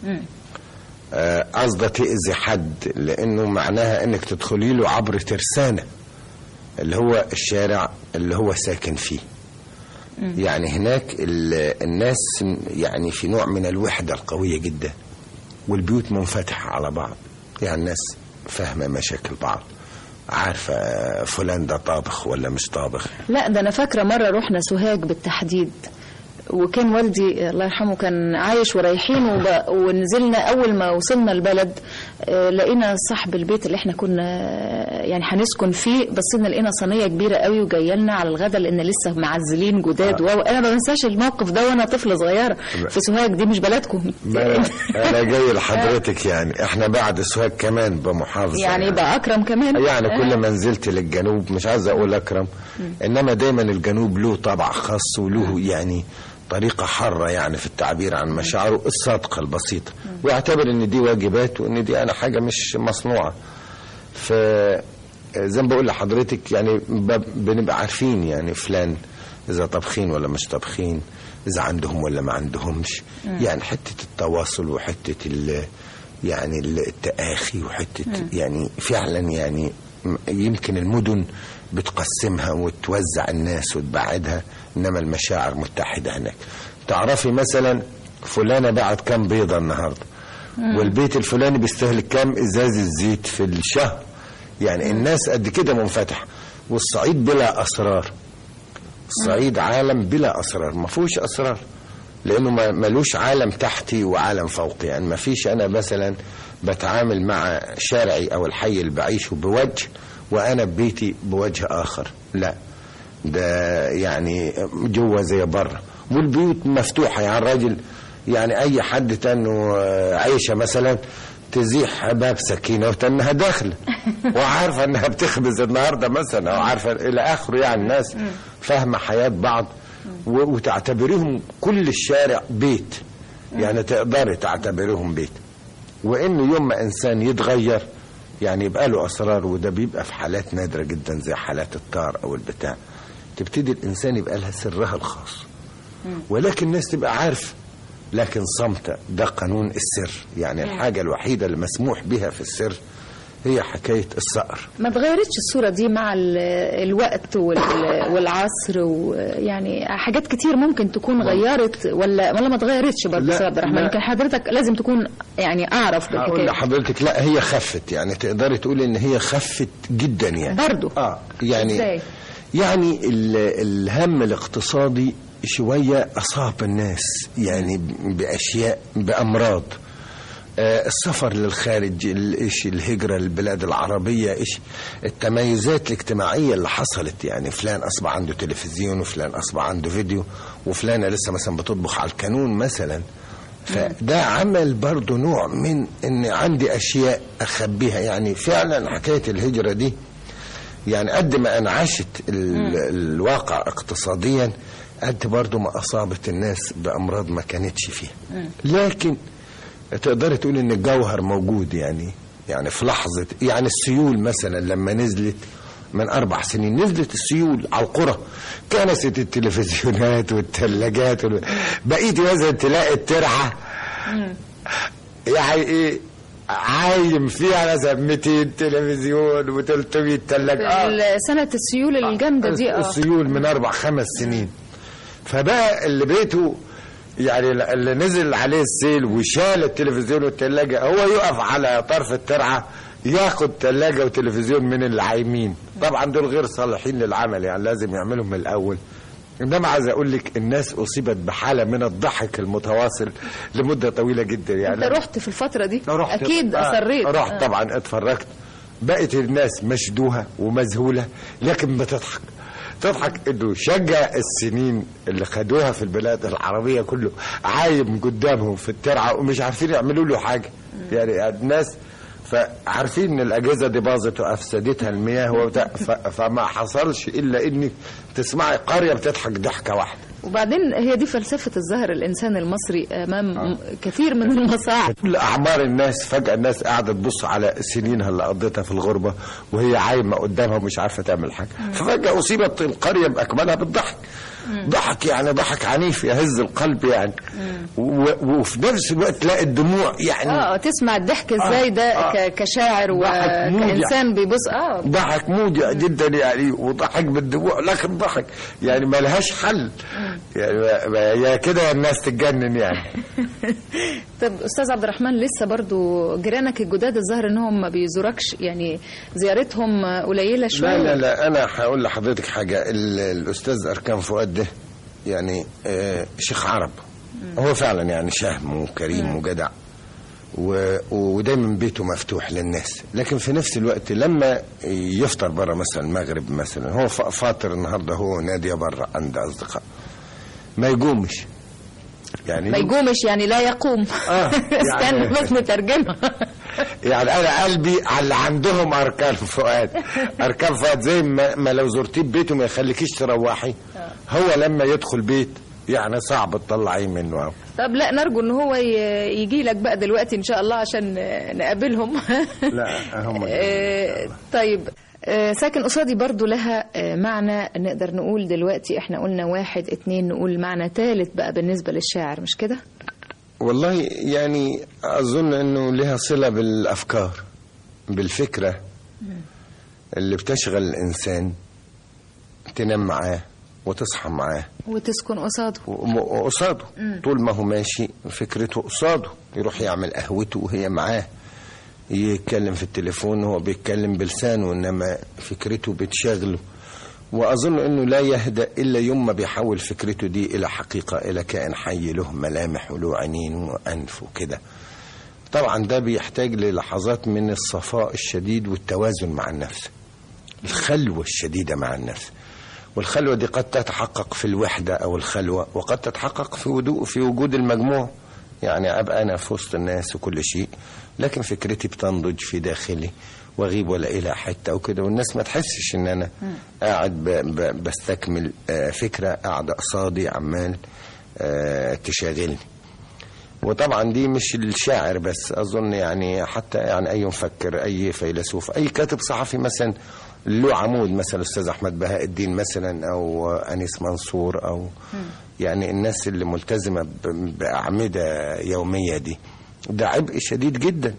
آه، قصده تأذي حد لانه معناها انك تدخلي له عبر ترسانة اللي هو الشارع اللي هو ساكن فيه يعني هناك ال- الناس يعني في نوع من الوحدة القوية جدا والبيوت منفتحة على بعض يعني الناس فاهمة مشاكل بعض عارفة فلان ده طابخ ولا مش طابخ لا ده انا فاكره مره رحنا سوهاج بالتحديد وكان والدي الله يرحمه كان عايش ورايحين وب... ونزلنا اول ما وصلنا البلد آه، لقينا صاحب البيت اللي احنا كنا آه، يعني هنسكن فيه بصينا لقينا صينيه كبيره قوي وجايه لنا على الغدا لان لسه معزلين جداد واو انا ما بنساش الموقف ده وانا طفله صغيره في سوهاج دي مش بلدكم ما انا جاي لحضرتك يعني احنا بعد سوهاج كمان بمحافظه يعني يبقى اكرم كمان يعني آه. كل ما نزلت للجنوب مش عايز اقول اكرم انما دايما الجنوب له طبع خاص وله يعني طريقة حارة يعني في التعبير عن مشاعره الصادقة البسيطة ويعتبر ان دي واجبات وان دي انا حاجة مش مصنوعة ف زي ما بقول لحضرتك يعني ب- بنبقى عارفين يعني فلان اذا طبخين ولا مش طبخين اذا عندهم ولا ما عندهمش مم. يعني حتة التواصل وحتة ال يعني التآخي وحتة مم. يعني فعلا يعني م- يمكن المدن بتقسمها وتوزع الناس وتبعدها انما المشاعر متحدة هناك تعرفي مثلا فلانة باعت كام بيضة النهاردة مم. والبيت الفلاني بيستهلك كام ازاز الزيت في الشهر يعني الناس قد كده منفتح والصعيد بلا اسرار الصعيد عالم بلا اسرار ما فيهوش اسرار لانه ما- ملوش عالم تحتي وعالم فوقي يعني ما فيش انا مثلا بتعامل مع شارعي او الحي اللي بعيشه بوجه وانا ببيتي بوجه اخر لا ده يعني جوه زي بره والبيوت مفتوحه يعني الراجل يعني اي حد تانه عيشه مثلا تزيح باب سكينه وتنها داخله وعارفه انها بتخبز النهارده مثلا او عارفه الى اخره يعني الناس فاهمه حياه بعض و- وتعتبرهم كل الشارع بيت يعني تقدري تعتبرهم بيت وانه يوم ما انسان يتغير يعني يبقى له اسرار وده بيبقى في حالات نادره جدا زي حالات الطار او البتاع تبتدي الانسان يبقى لها سرها الخاص ولكن الناس تبقى عارفه لكن صمت ده قانون السر يعني مم. الحاجه الوحيده اللي مسموح بها في السر هي حكايه الصقر ما اتغيرتش الصورة دي مع ال- الوقت وال- والعصر ويعني حاجات كتير ممكن تكون غيرت ولا ولا ما اتغيرتش برضه لا، أستاذ عبد الرحمن لا. يمكن حضرتك لازم تكون يعني اعرف هقول بالحكاية لحضرتك لا هي خفت يعني تقدري تقولي ان هي خفت جدا يعني برضه اه يعني ازاي؟ يعني ال- الهم الاقتصادي شوية أصاب الناس يعني ب- بأشياء بأمراض آه، السفر للخارج الإيش الهجرة للبلاد العربية إيش التميزات الاجتماعية اللي حصلت يعني فلان أصبح عنده تلفزيون وفلان أصبح عنده فيديو وفلانة لسه مثلا بتطبخ على الكانون مثلا فده عمل برضه نوع من ان عندي اشياء اخبيها يعني فعلا حكايه الهجره دي يعني قد ما انعشت ال- الواقع اقتصاديا قد برضه ما اصابت الناس بامراض ما كانتش فيها لكن تقدر تقول ان الجوهر موجود يعني يعني في لحظه يعني السيول مثلا لما نزلت من اربع سنين نزلت السيول على القرى كنست التلفزيونات والثلاجات وال... بقيتي مثلا تلاقي الترعه يعني ايه عايم فيها مثلا 200 تلفزيون و300 ثلاجه سنة السيول الجامدة دي اه السيول من اربع خمس سنين فبقى اللي بيته يعني اللي نزل عليه السيل وشال التلفزيون والثلاجه هو يقف على طرف الترعه ياخد ثلاجه وتلفزيون من اللي عايمين طبعا دول غير صالحين للعمل يعني لازم يعملهم من الاول انما عايز اقول لك الناس اصيبت بحاله من الضحك المتواصل لمده طويله جدا يعني انت رحت في الفترة دي رحت اكيد آه، اصريت رحت آه. طبعا اتفرجت بقت الناس مشدوهه ومذهوله لكن بتضحك تضحك انه شجع السنين اللي خدوها في البلاد العربيه كله عايم قدامهم في الترعه ومش عارفين يعملوا له حاجه يعني الناس فعارفين ان الاجهزه دي باظت وافسدتها المياه وبتاع ف- فما حصلش الا انك تسمعي قريه بتضحك ضحكه واحده وبعدين هي دي فلسفة الظاهر الإنسان المصري أمام كثير من المصاعب كل اعمار الناس فجاه الناس قاعده تبص على سنينها اللي قضيتها في الغربه وهي عايمه قدامها ومش عارفه تعمل حاجه ففجاه اصيبت القريه باكملها بالضحك ضحك يعني ضحك عنيف يهز القلب يعني و- وفي نفس الوقت تلاقي الدموع يعني اه تسمع الضحك ازاي ده آه. ك- كشاعر ضحك مودع. وكإنسان بيبص اه ضحك مودع جدا يعني وضحك بالدموع لكن ضحك يعني ما لهاش حل يعني ما- ما- يا كده الناس تتجنن يعني طب استاذ عبد الرحمن لسه برضو جيرانك الجداد الظاهر انهم ما بيزوركش يعني زيارتهم قليله شويه لا لا لا انا هقول لحضرتك حاجه ال- الاستاذ اركان فؤاد ده يعني آه، شيخ عرب هو فعلا يعني شهم وكريم وجدع و... ودايما بيته مفتوح للناس لكن في نفس الوقت لما يفطر بره مثلا المغرب مثلا هو ف- فاطر النهارده هو ناديه بره عند اصدقاء ما يقومش يعني ما يقومش يعني لا يقوم آه، استنى يعني- بس نترجمها يعني انا قلبي على اللي عندهم اركان فؤاد اركان فؤاد زي ما, ما لو زرتيه بيته ما يخليكيش تروحي هو لما يدخل بيت يعني صعب تطلعيه منه أوي. طب لا نرجو ان هو يجي لك بقى دلوقتي ان شاء الله عشان نقابلهم لا هم آه، طيب آه، ساكن قصادي برضو لها آه، معنى نقدر نقول دلوقتي احنا قلنا واحد اتنين نقول معنى ثالث بقى بالنسبة للشاعر مش كده؟ والله يعني اظن انه لها صله بالافكار بالفكره اللي بتشغل الانسان تنام معاه وتصحى معاه وتسكن قصاده وم- وقصاده مم. طول ما هو ماشي فكرته قصاده يروح يعمل قهوته وهي معاه يتكلم في التليفون وهو بيتكلم بلسانه انما فكرته بتشغله واظن انه لا يهدأ الا يوم ما بيحول فكرته دي الى حقيقه الى كائن حي له ملامح وله عينين وانف وكده طبعا ده بيحتاج للحظات من الصفاء الشديد والتوازن مع النفس الخلوه الشديده مع النفس والخلوه دي قد تتحقق في الوحده او الخلوه وقد تتحقق في وجود في وجود المجموع يعني ابقى انا في وسط الناس وكل شيء لكن فكرتي بتنضج في داخلي واغيب ولا الى حته وكده والناس ما تحسش ان انا قاعد ب ب بستكمل آه، فكره قاعده قصادي عمال آه، تشاغلني وطبعا دي مش الشاعر بس اظن يعني حتى يعني اي مفكر اي فيلسوف اي كاتب صحفي مثلا له عمود مثلا الاستاذ احمد بهاء الدين مثلا او انيس منصور او يعني الناس اللي ملتزمه ب- باعمده يوميه دي ده عبء شديد جدا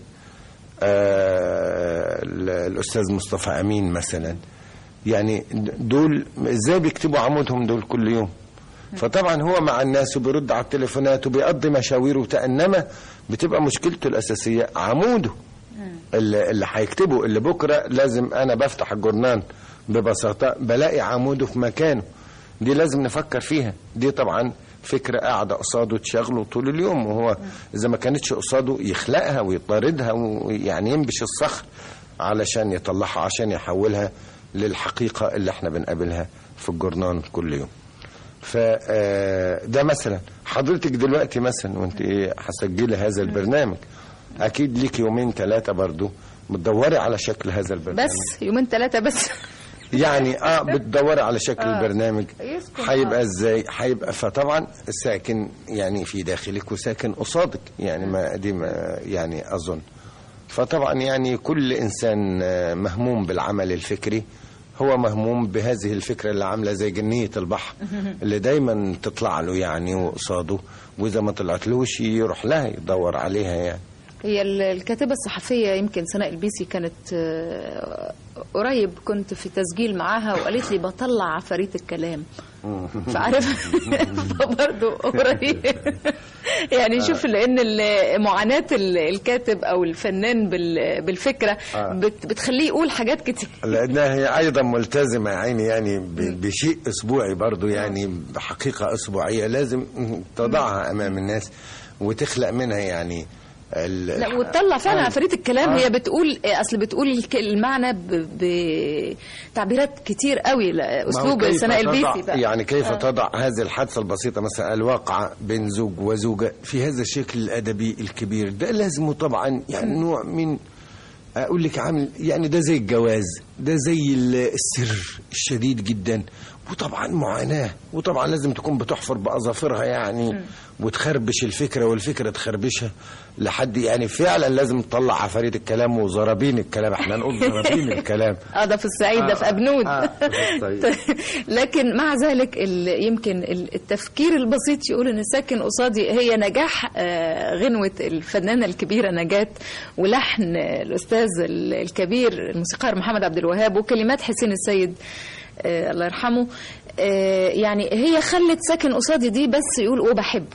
آه ال- الاستاذ مصطفى امين مثلا يعني دول ازاي بيكتبوا عمودهم دول كل يوم فطبعا هو مع الناس وبيرد على التليفونات وبيقضي مشاويره وبتاع انما بتبقى مشكلته الاساسيه عموده اللي, اللي هيكتبه اللي بكره لازم انا بفتح الجورنان ببساطه بلاقي عموده في مكانه دي لازم نفكر فيها دي طبعا فكرة قاعدة قصاده تشغله طول اليوم وهو إذا ما كانتش قصاده يخلقها ويطاردها ويعني ينبش الصخر علشان يطلعها عشان يحولها للحقيقة اللي احنا بنقابلها في الجورنان كل يوم فده مثلا حضرتك دلوقتي مثلا وانت ايه هسجلي هذا البرنامج اكيد ليك يومين ثلاثة برضو بتدوري على شكل هذا البرنامج بس يومين ثلاثة بس يعني اه بتدوري على شكل آه. البرنامج يسكن، هيبقى آه. ازاي هيبقى فطبعا ساكن يعني في داخلك وساكن قصادك يعني ما دي ما يعني اظن فطبعا يعني كل انسان آه، مهموم بالعمل الفكري هو مهموم بهذه الفكره اللي عامله زي جنيه البحر اللي دايما تطلع له يعني وقصاده واذا ما طلعتلوش يروح لها يدور عليها يعني هي ال- الكاتبة الصحفية يمكن سناء البيسي كانت آه، قريب كنت في تسجيل معاها وقالت لي بطلع عفاريت الكلام فعارف برضه قريب يعني شوف لان ال- معاناة ال- الكاتب او الفنان بال- بالفكرة آه. بت- بتخليه يقول حاجات كتير لانها هي ايضا ملتزمه يا عيني يعني ب- بشيء اسبوعي برضو يعني بحقيقه اسبوعيه لازم تضعها امام الناس وتخلق منها يعني ال- لا وتطلع فعلا آه. عفاريت الكلام آه. هي بتقول اصل بتقول الك- المعنى ب- بتعبيرات كتير قوي لا، ما هو اسلوب كيف سناء تضع- البيسي بقى يعني كيف آه. تضع هذه الحادثة البسيطة مثلا الواقعة بين زوج وزوجة في هذا الشكل الأدبي الكبير ده لازم طبعا يعني نوع من أقول لك عامل يعني ده زي الجواز ده زي ال- السر الشديد جدا وطبعا معاناة وطبعا لازم تكون بتحفر بأظافرها يعني وتخربش الفكرة والفكرة تخربشها لحد يعني فعلا لازم تطلع عفاريت الكلام وزرابين الكلام احنا نقول زرابين الكلام اه ده في الصعيد ده في آه، ابنود آه، في الصعيد. لكن مع ذلك ال- يمكن ال- التفكير البسيط يقول ان ساكن قصادي هي نجاح آه، غنوة الفنانة الكبيرة نجاة ولحن الاستاذ ال- الكبير الموسيقار محمد عبد الوهاب وكلمات حسين السيد آه، الله يرحمه آه، يعني هي خلت ساكن قصادي دي بس يقول وبحبه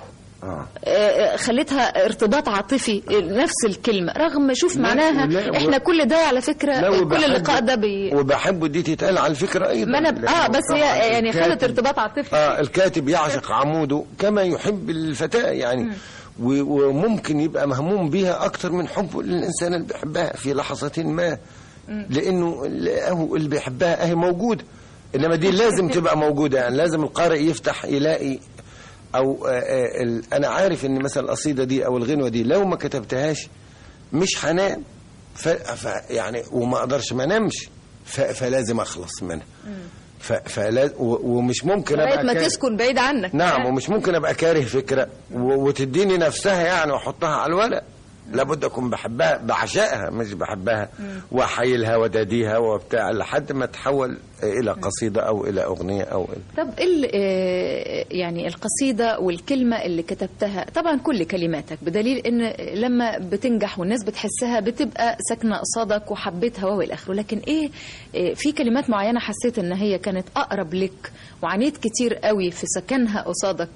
آه. آه، خليتها ارتباط عاطفي نفس الكلمة رغم شوف لا، معناها لا، و- احنا كل ده على فكرة لا، كل وبحب- اللقاء ده بي... وبحبه دي تتقال على فكرة أيضا ما انا اه لأنه بس هي طبعاً يعني خلت الكاتب- ارتباط عاطفي اه الكاتب يعشق عموده كما يحب الفتاة يعني و- وممكن يبقى مهموم بيها أكتر من حبه للإنسان اللي بيحبها في لحظة ما لأنه اللي- أهو اللي بيحبها أهي موجودة إنما دي لازم تبقى موجودة يعني لازم القارئ يفتح يلاقي أو آه، آه، ال- أنا عارف إن مثلا القصيدة دي أو الغنوة دي لو ما كتبتهاش مش هنام ف... ف... يعني وما أقدرش ما أنامش ف... فلازم أخلص منها ف... فلا... و... ومش ممكن لغاية أبقى ما كاره- تسكن بعيد عنك نعم ومش ممكن ابقى كاره فكره و... وتديني نفسها يعني واحطها على الورق لابد اكون بحبها بعشقها مش بحبها واحيلها وداديها وبتاع لحد ما تحول الى قصيده او الى اغنيه او الى طب إيه ال- آه، يعني القصيدة والكلمة اللي كتبتها طبعا كل كلماتك بدليل ان لما بتنجح والناس بتحسها بتبقى ساكنة قصادك وحبيتها والى اخره لكن ايه آه، في كلمات معينة حسيت ان هي كانت اقرب لك وعانيت كتير قوي في سكنها قصادك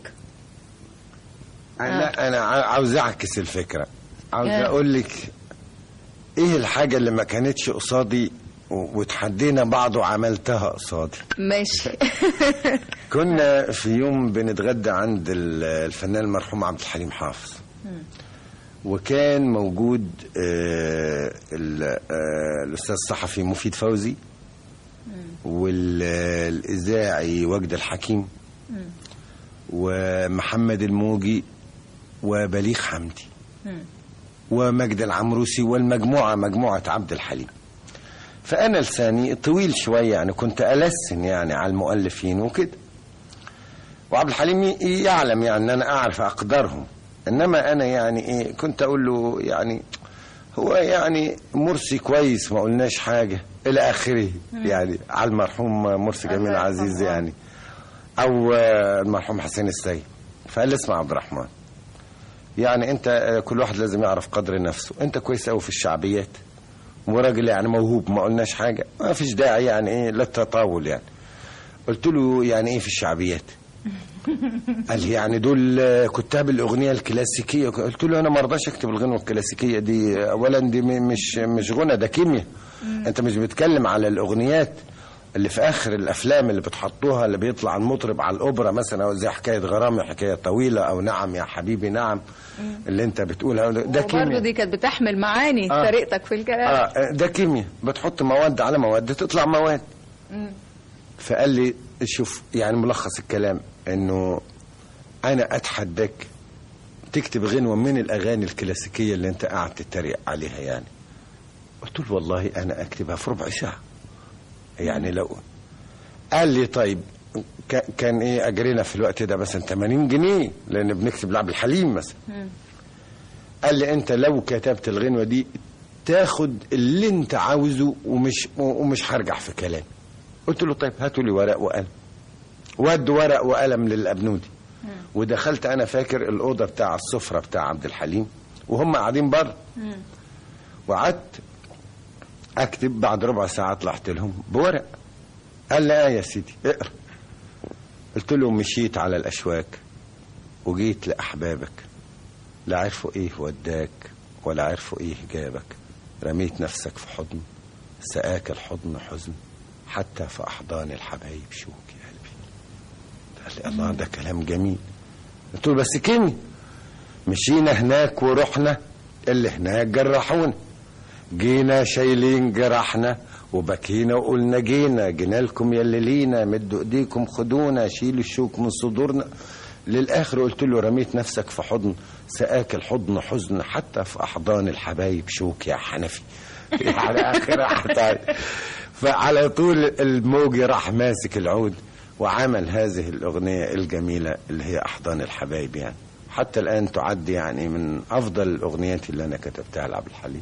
انا انا ع- عاوز اعكس الفكره عاوز يا. اقول لك ايه الحاجه اللي ما كانتش قصادي و- وتحدينا بعض وعملتها قصادي ماشي كنا في يوم بنتغدى عند ال- الفنان المرحوم عبد الحليم حافظ وكان موجود آه، ال- آه، الاستاذ الصحفي مفيد فوزي والاذاعي وجد الحكيم ومحمد الموجي وبليغ حمدي ومجد العمروسي والمجموعه مجموعه عبد الحليم فانا لساني طويل شويه يعني كنت السن يعني على المؤلفين وكده وعبد الحليم ي- يعلم يعني ان انا اعرف اقدرهم انما انا يعني ايه كنت اقول له يعني هو يعني مرسي كويس ما قلناش حاجه الى اخره يعني على المرحوم مرسي جميل عزيز يعني او آه، المرحوم حسين السيد فقال لي اسمع عبد الرحمن يعني انت آه، كل واحد لازم يعرف قدر نفسه انت كويس قوي في الشعبيات وراجل يعني موهوب ما قلناش حاجه ما فيش داعي يعني ايه للتطاول يعني قلت له يعني ايه في الشعبيات قال لي يعني دول آه، كتاب الاغنيه الكلاسيكيه قلت له انا ما رضاش اكتب الغنوه الكلاسيكيه دي اولا دي م- مش مش غنى ده كيمياء انت مش بتتكلم على الاغنيات اللي في اخر الافلام اللي بتحطوها اللي بيطلع المطرب على الاوبرا مثلا او زي حكايه غرامي حكايه طويله او نعم يا حبيبي نعم اللي انت بتقولها ده وبرضه كيمياء دي كانت بتحمل معاني آه. طريقتك في الكلام اه ده كيمياء بتحط مواد على مواد تطلع مواد مم. فقال لي شوف يعني ملخص الكلام انه انا اتحداك تكتب غنوه من الاغاني الكلاسيكيه اللي انت قاعد تتريق عليها يعني قلت له والله انا اكتبها في ربع ساعه يعني لو قال لي طيب ك- كان ايه اجرنا في الوقت ده مثلا 80 جنيه لان بنكتب لعب الحليم مثلا قال لي انت لو كتبت الغنوه دي تاخد اللي انت عاوزه ومش ومش هرجع في كلام قلت له طيب هاتوا لي ورق وقلم ود ورق وقلم للابنودي ودخلت انا فاكر الاوضه بتاع السفره بتاع عبد الحليم وهم قاعدين بره وقعدت اكتب بعد ربع ساعه طلعت لهم بورق قال لي اه يا سيدي اقرا قلت له مشيت على الاشواك وجيت لاحبابك لا عرفوا ايه وداك ولا عرفوا ايه جابك رميت نفسك في حضن سقاك الحضن حزن حتى في احضان الحبايب شوك يا قلبي قال لي الله ده كلام جميل قلت له بس كلمه مشينا هناك ورحنا اللي هناك جرحونا جينا شايلين جرحنا وبكينا وقلنا جينا جينا لكم يا اللي لينا مدوا ايديكم خدونا شيلوا الشوك من صدورنا للاخر قلت له رميت نفسك في حضن سقاك الحضن حزن حتى في احضان الحبايب شوك يا حنفي على اخر حتى فعلى طول الموجي راح ماسك العود وعمل هذه الاغنيه الجميله اللي هي احضان الحبايب يعني حتى الان تعد يعني من افضل الاغنيات اللي انا كتبتها لعبد الحليم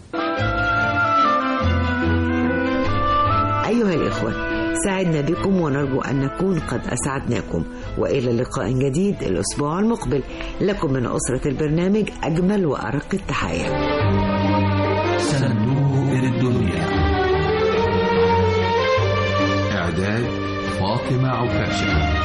أيها الإخوة سعدنا بكم ونرجو أن نكون قد أسعدناكم وإلى لقاء جديد الأسبوع المقبل لكم من أسرة البرنامج أجمل وأرق التحايا صندوق الدنيا إعداد فاطمة عكاشة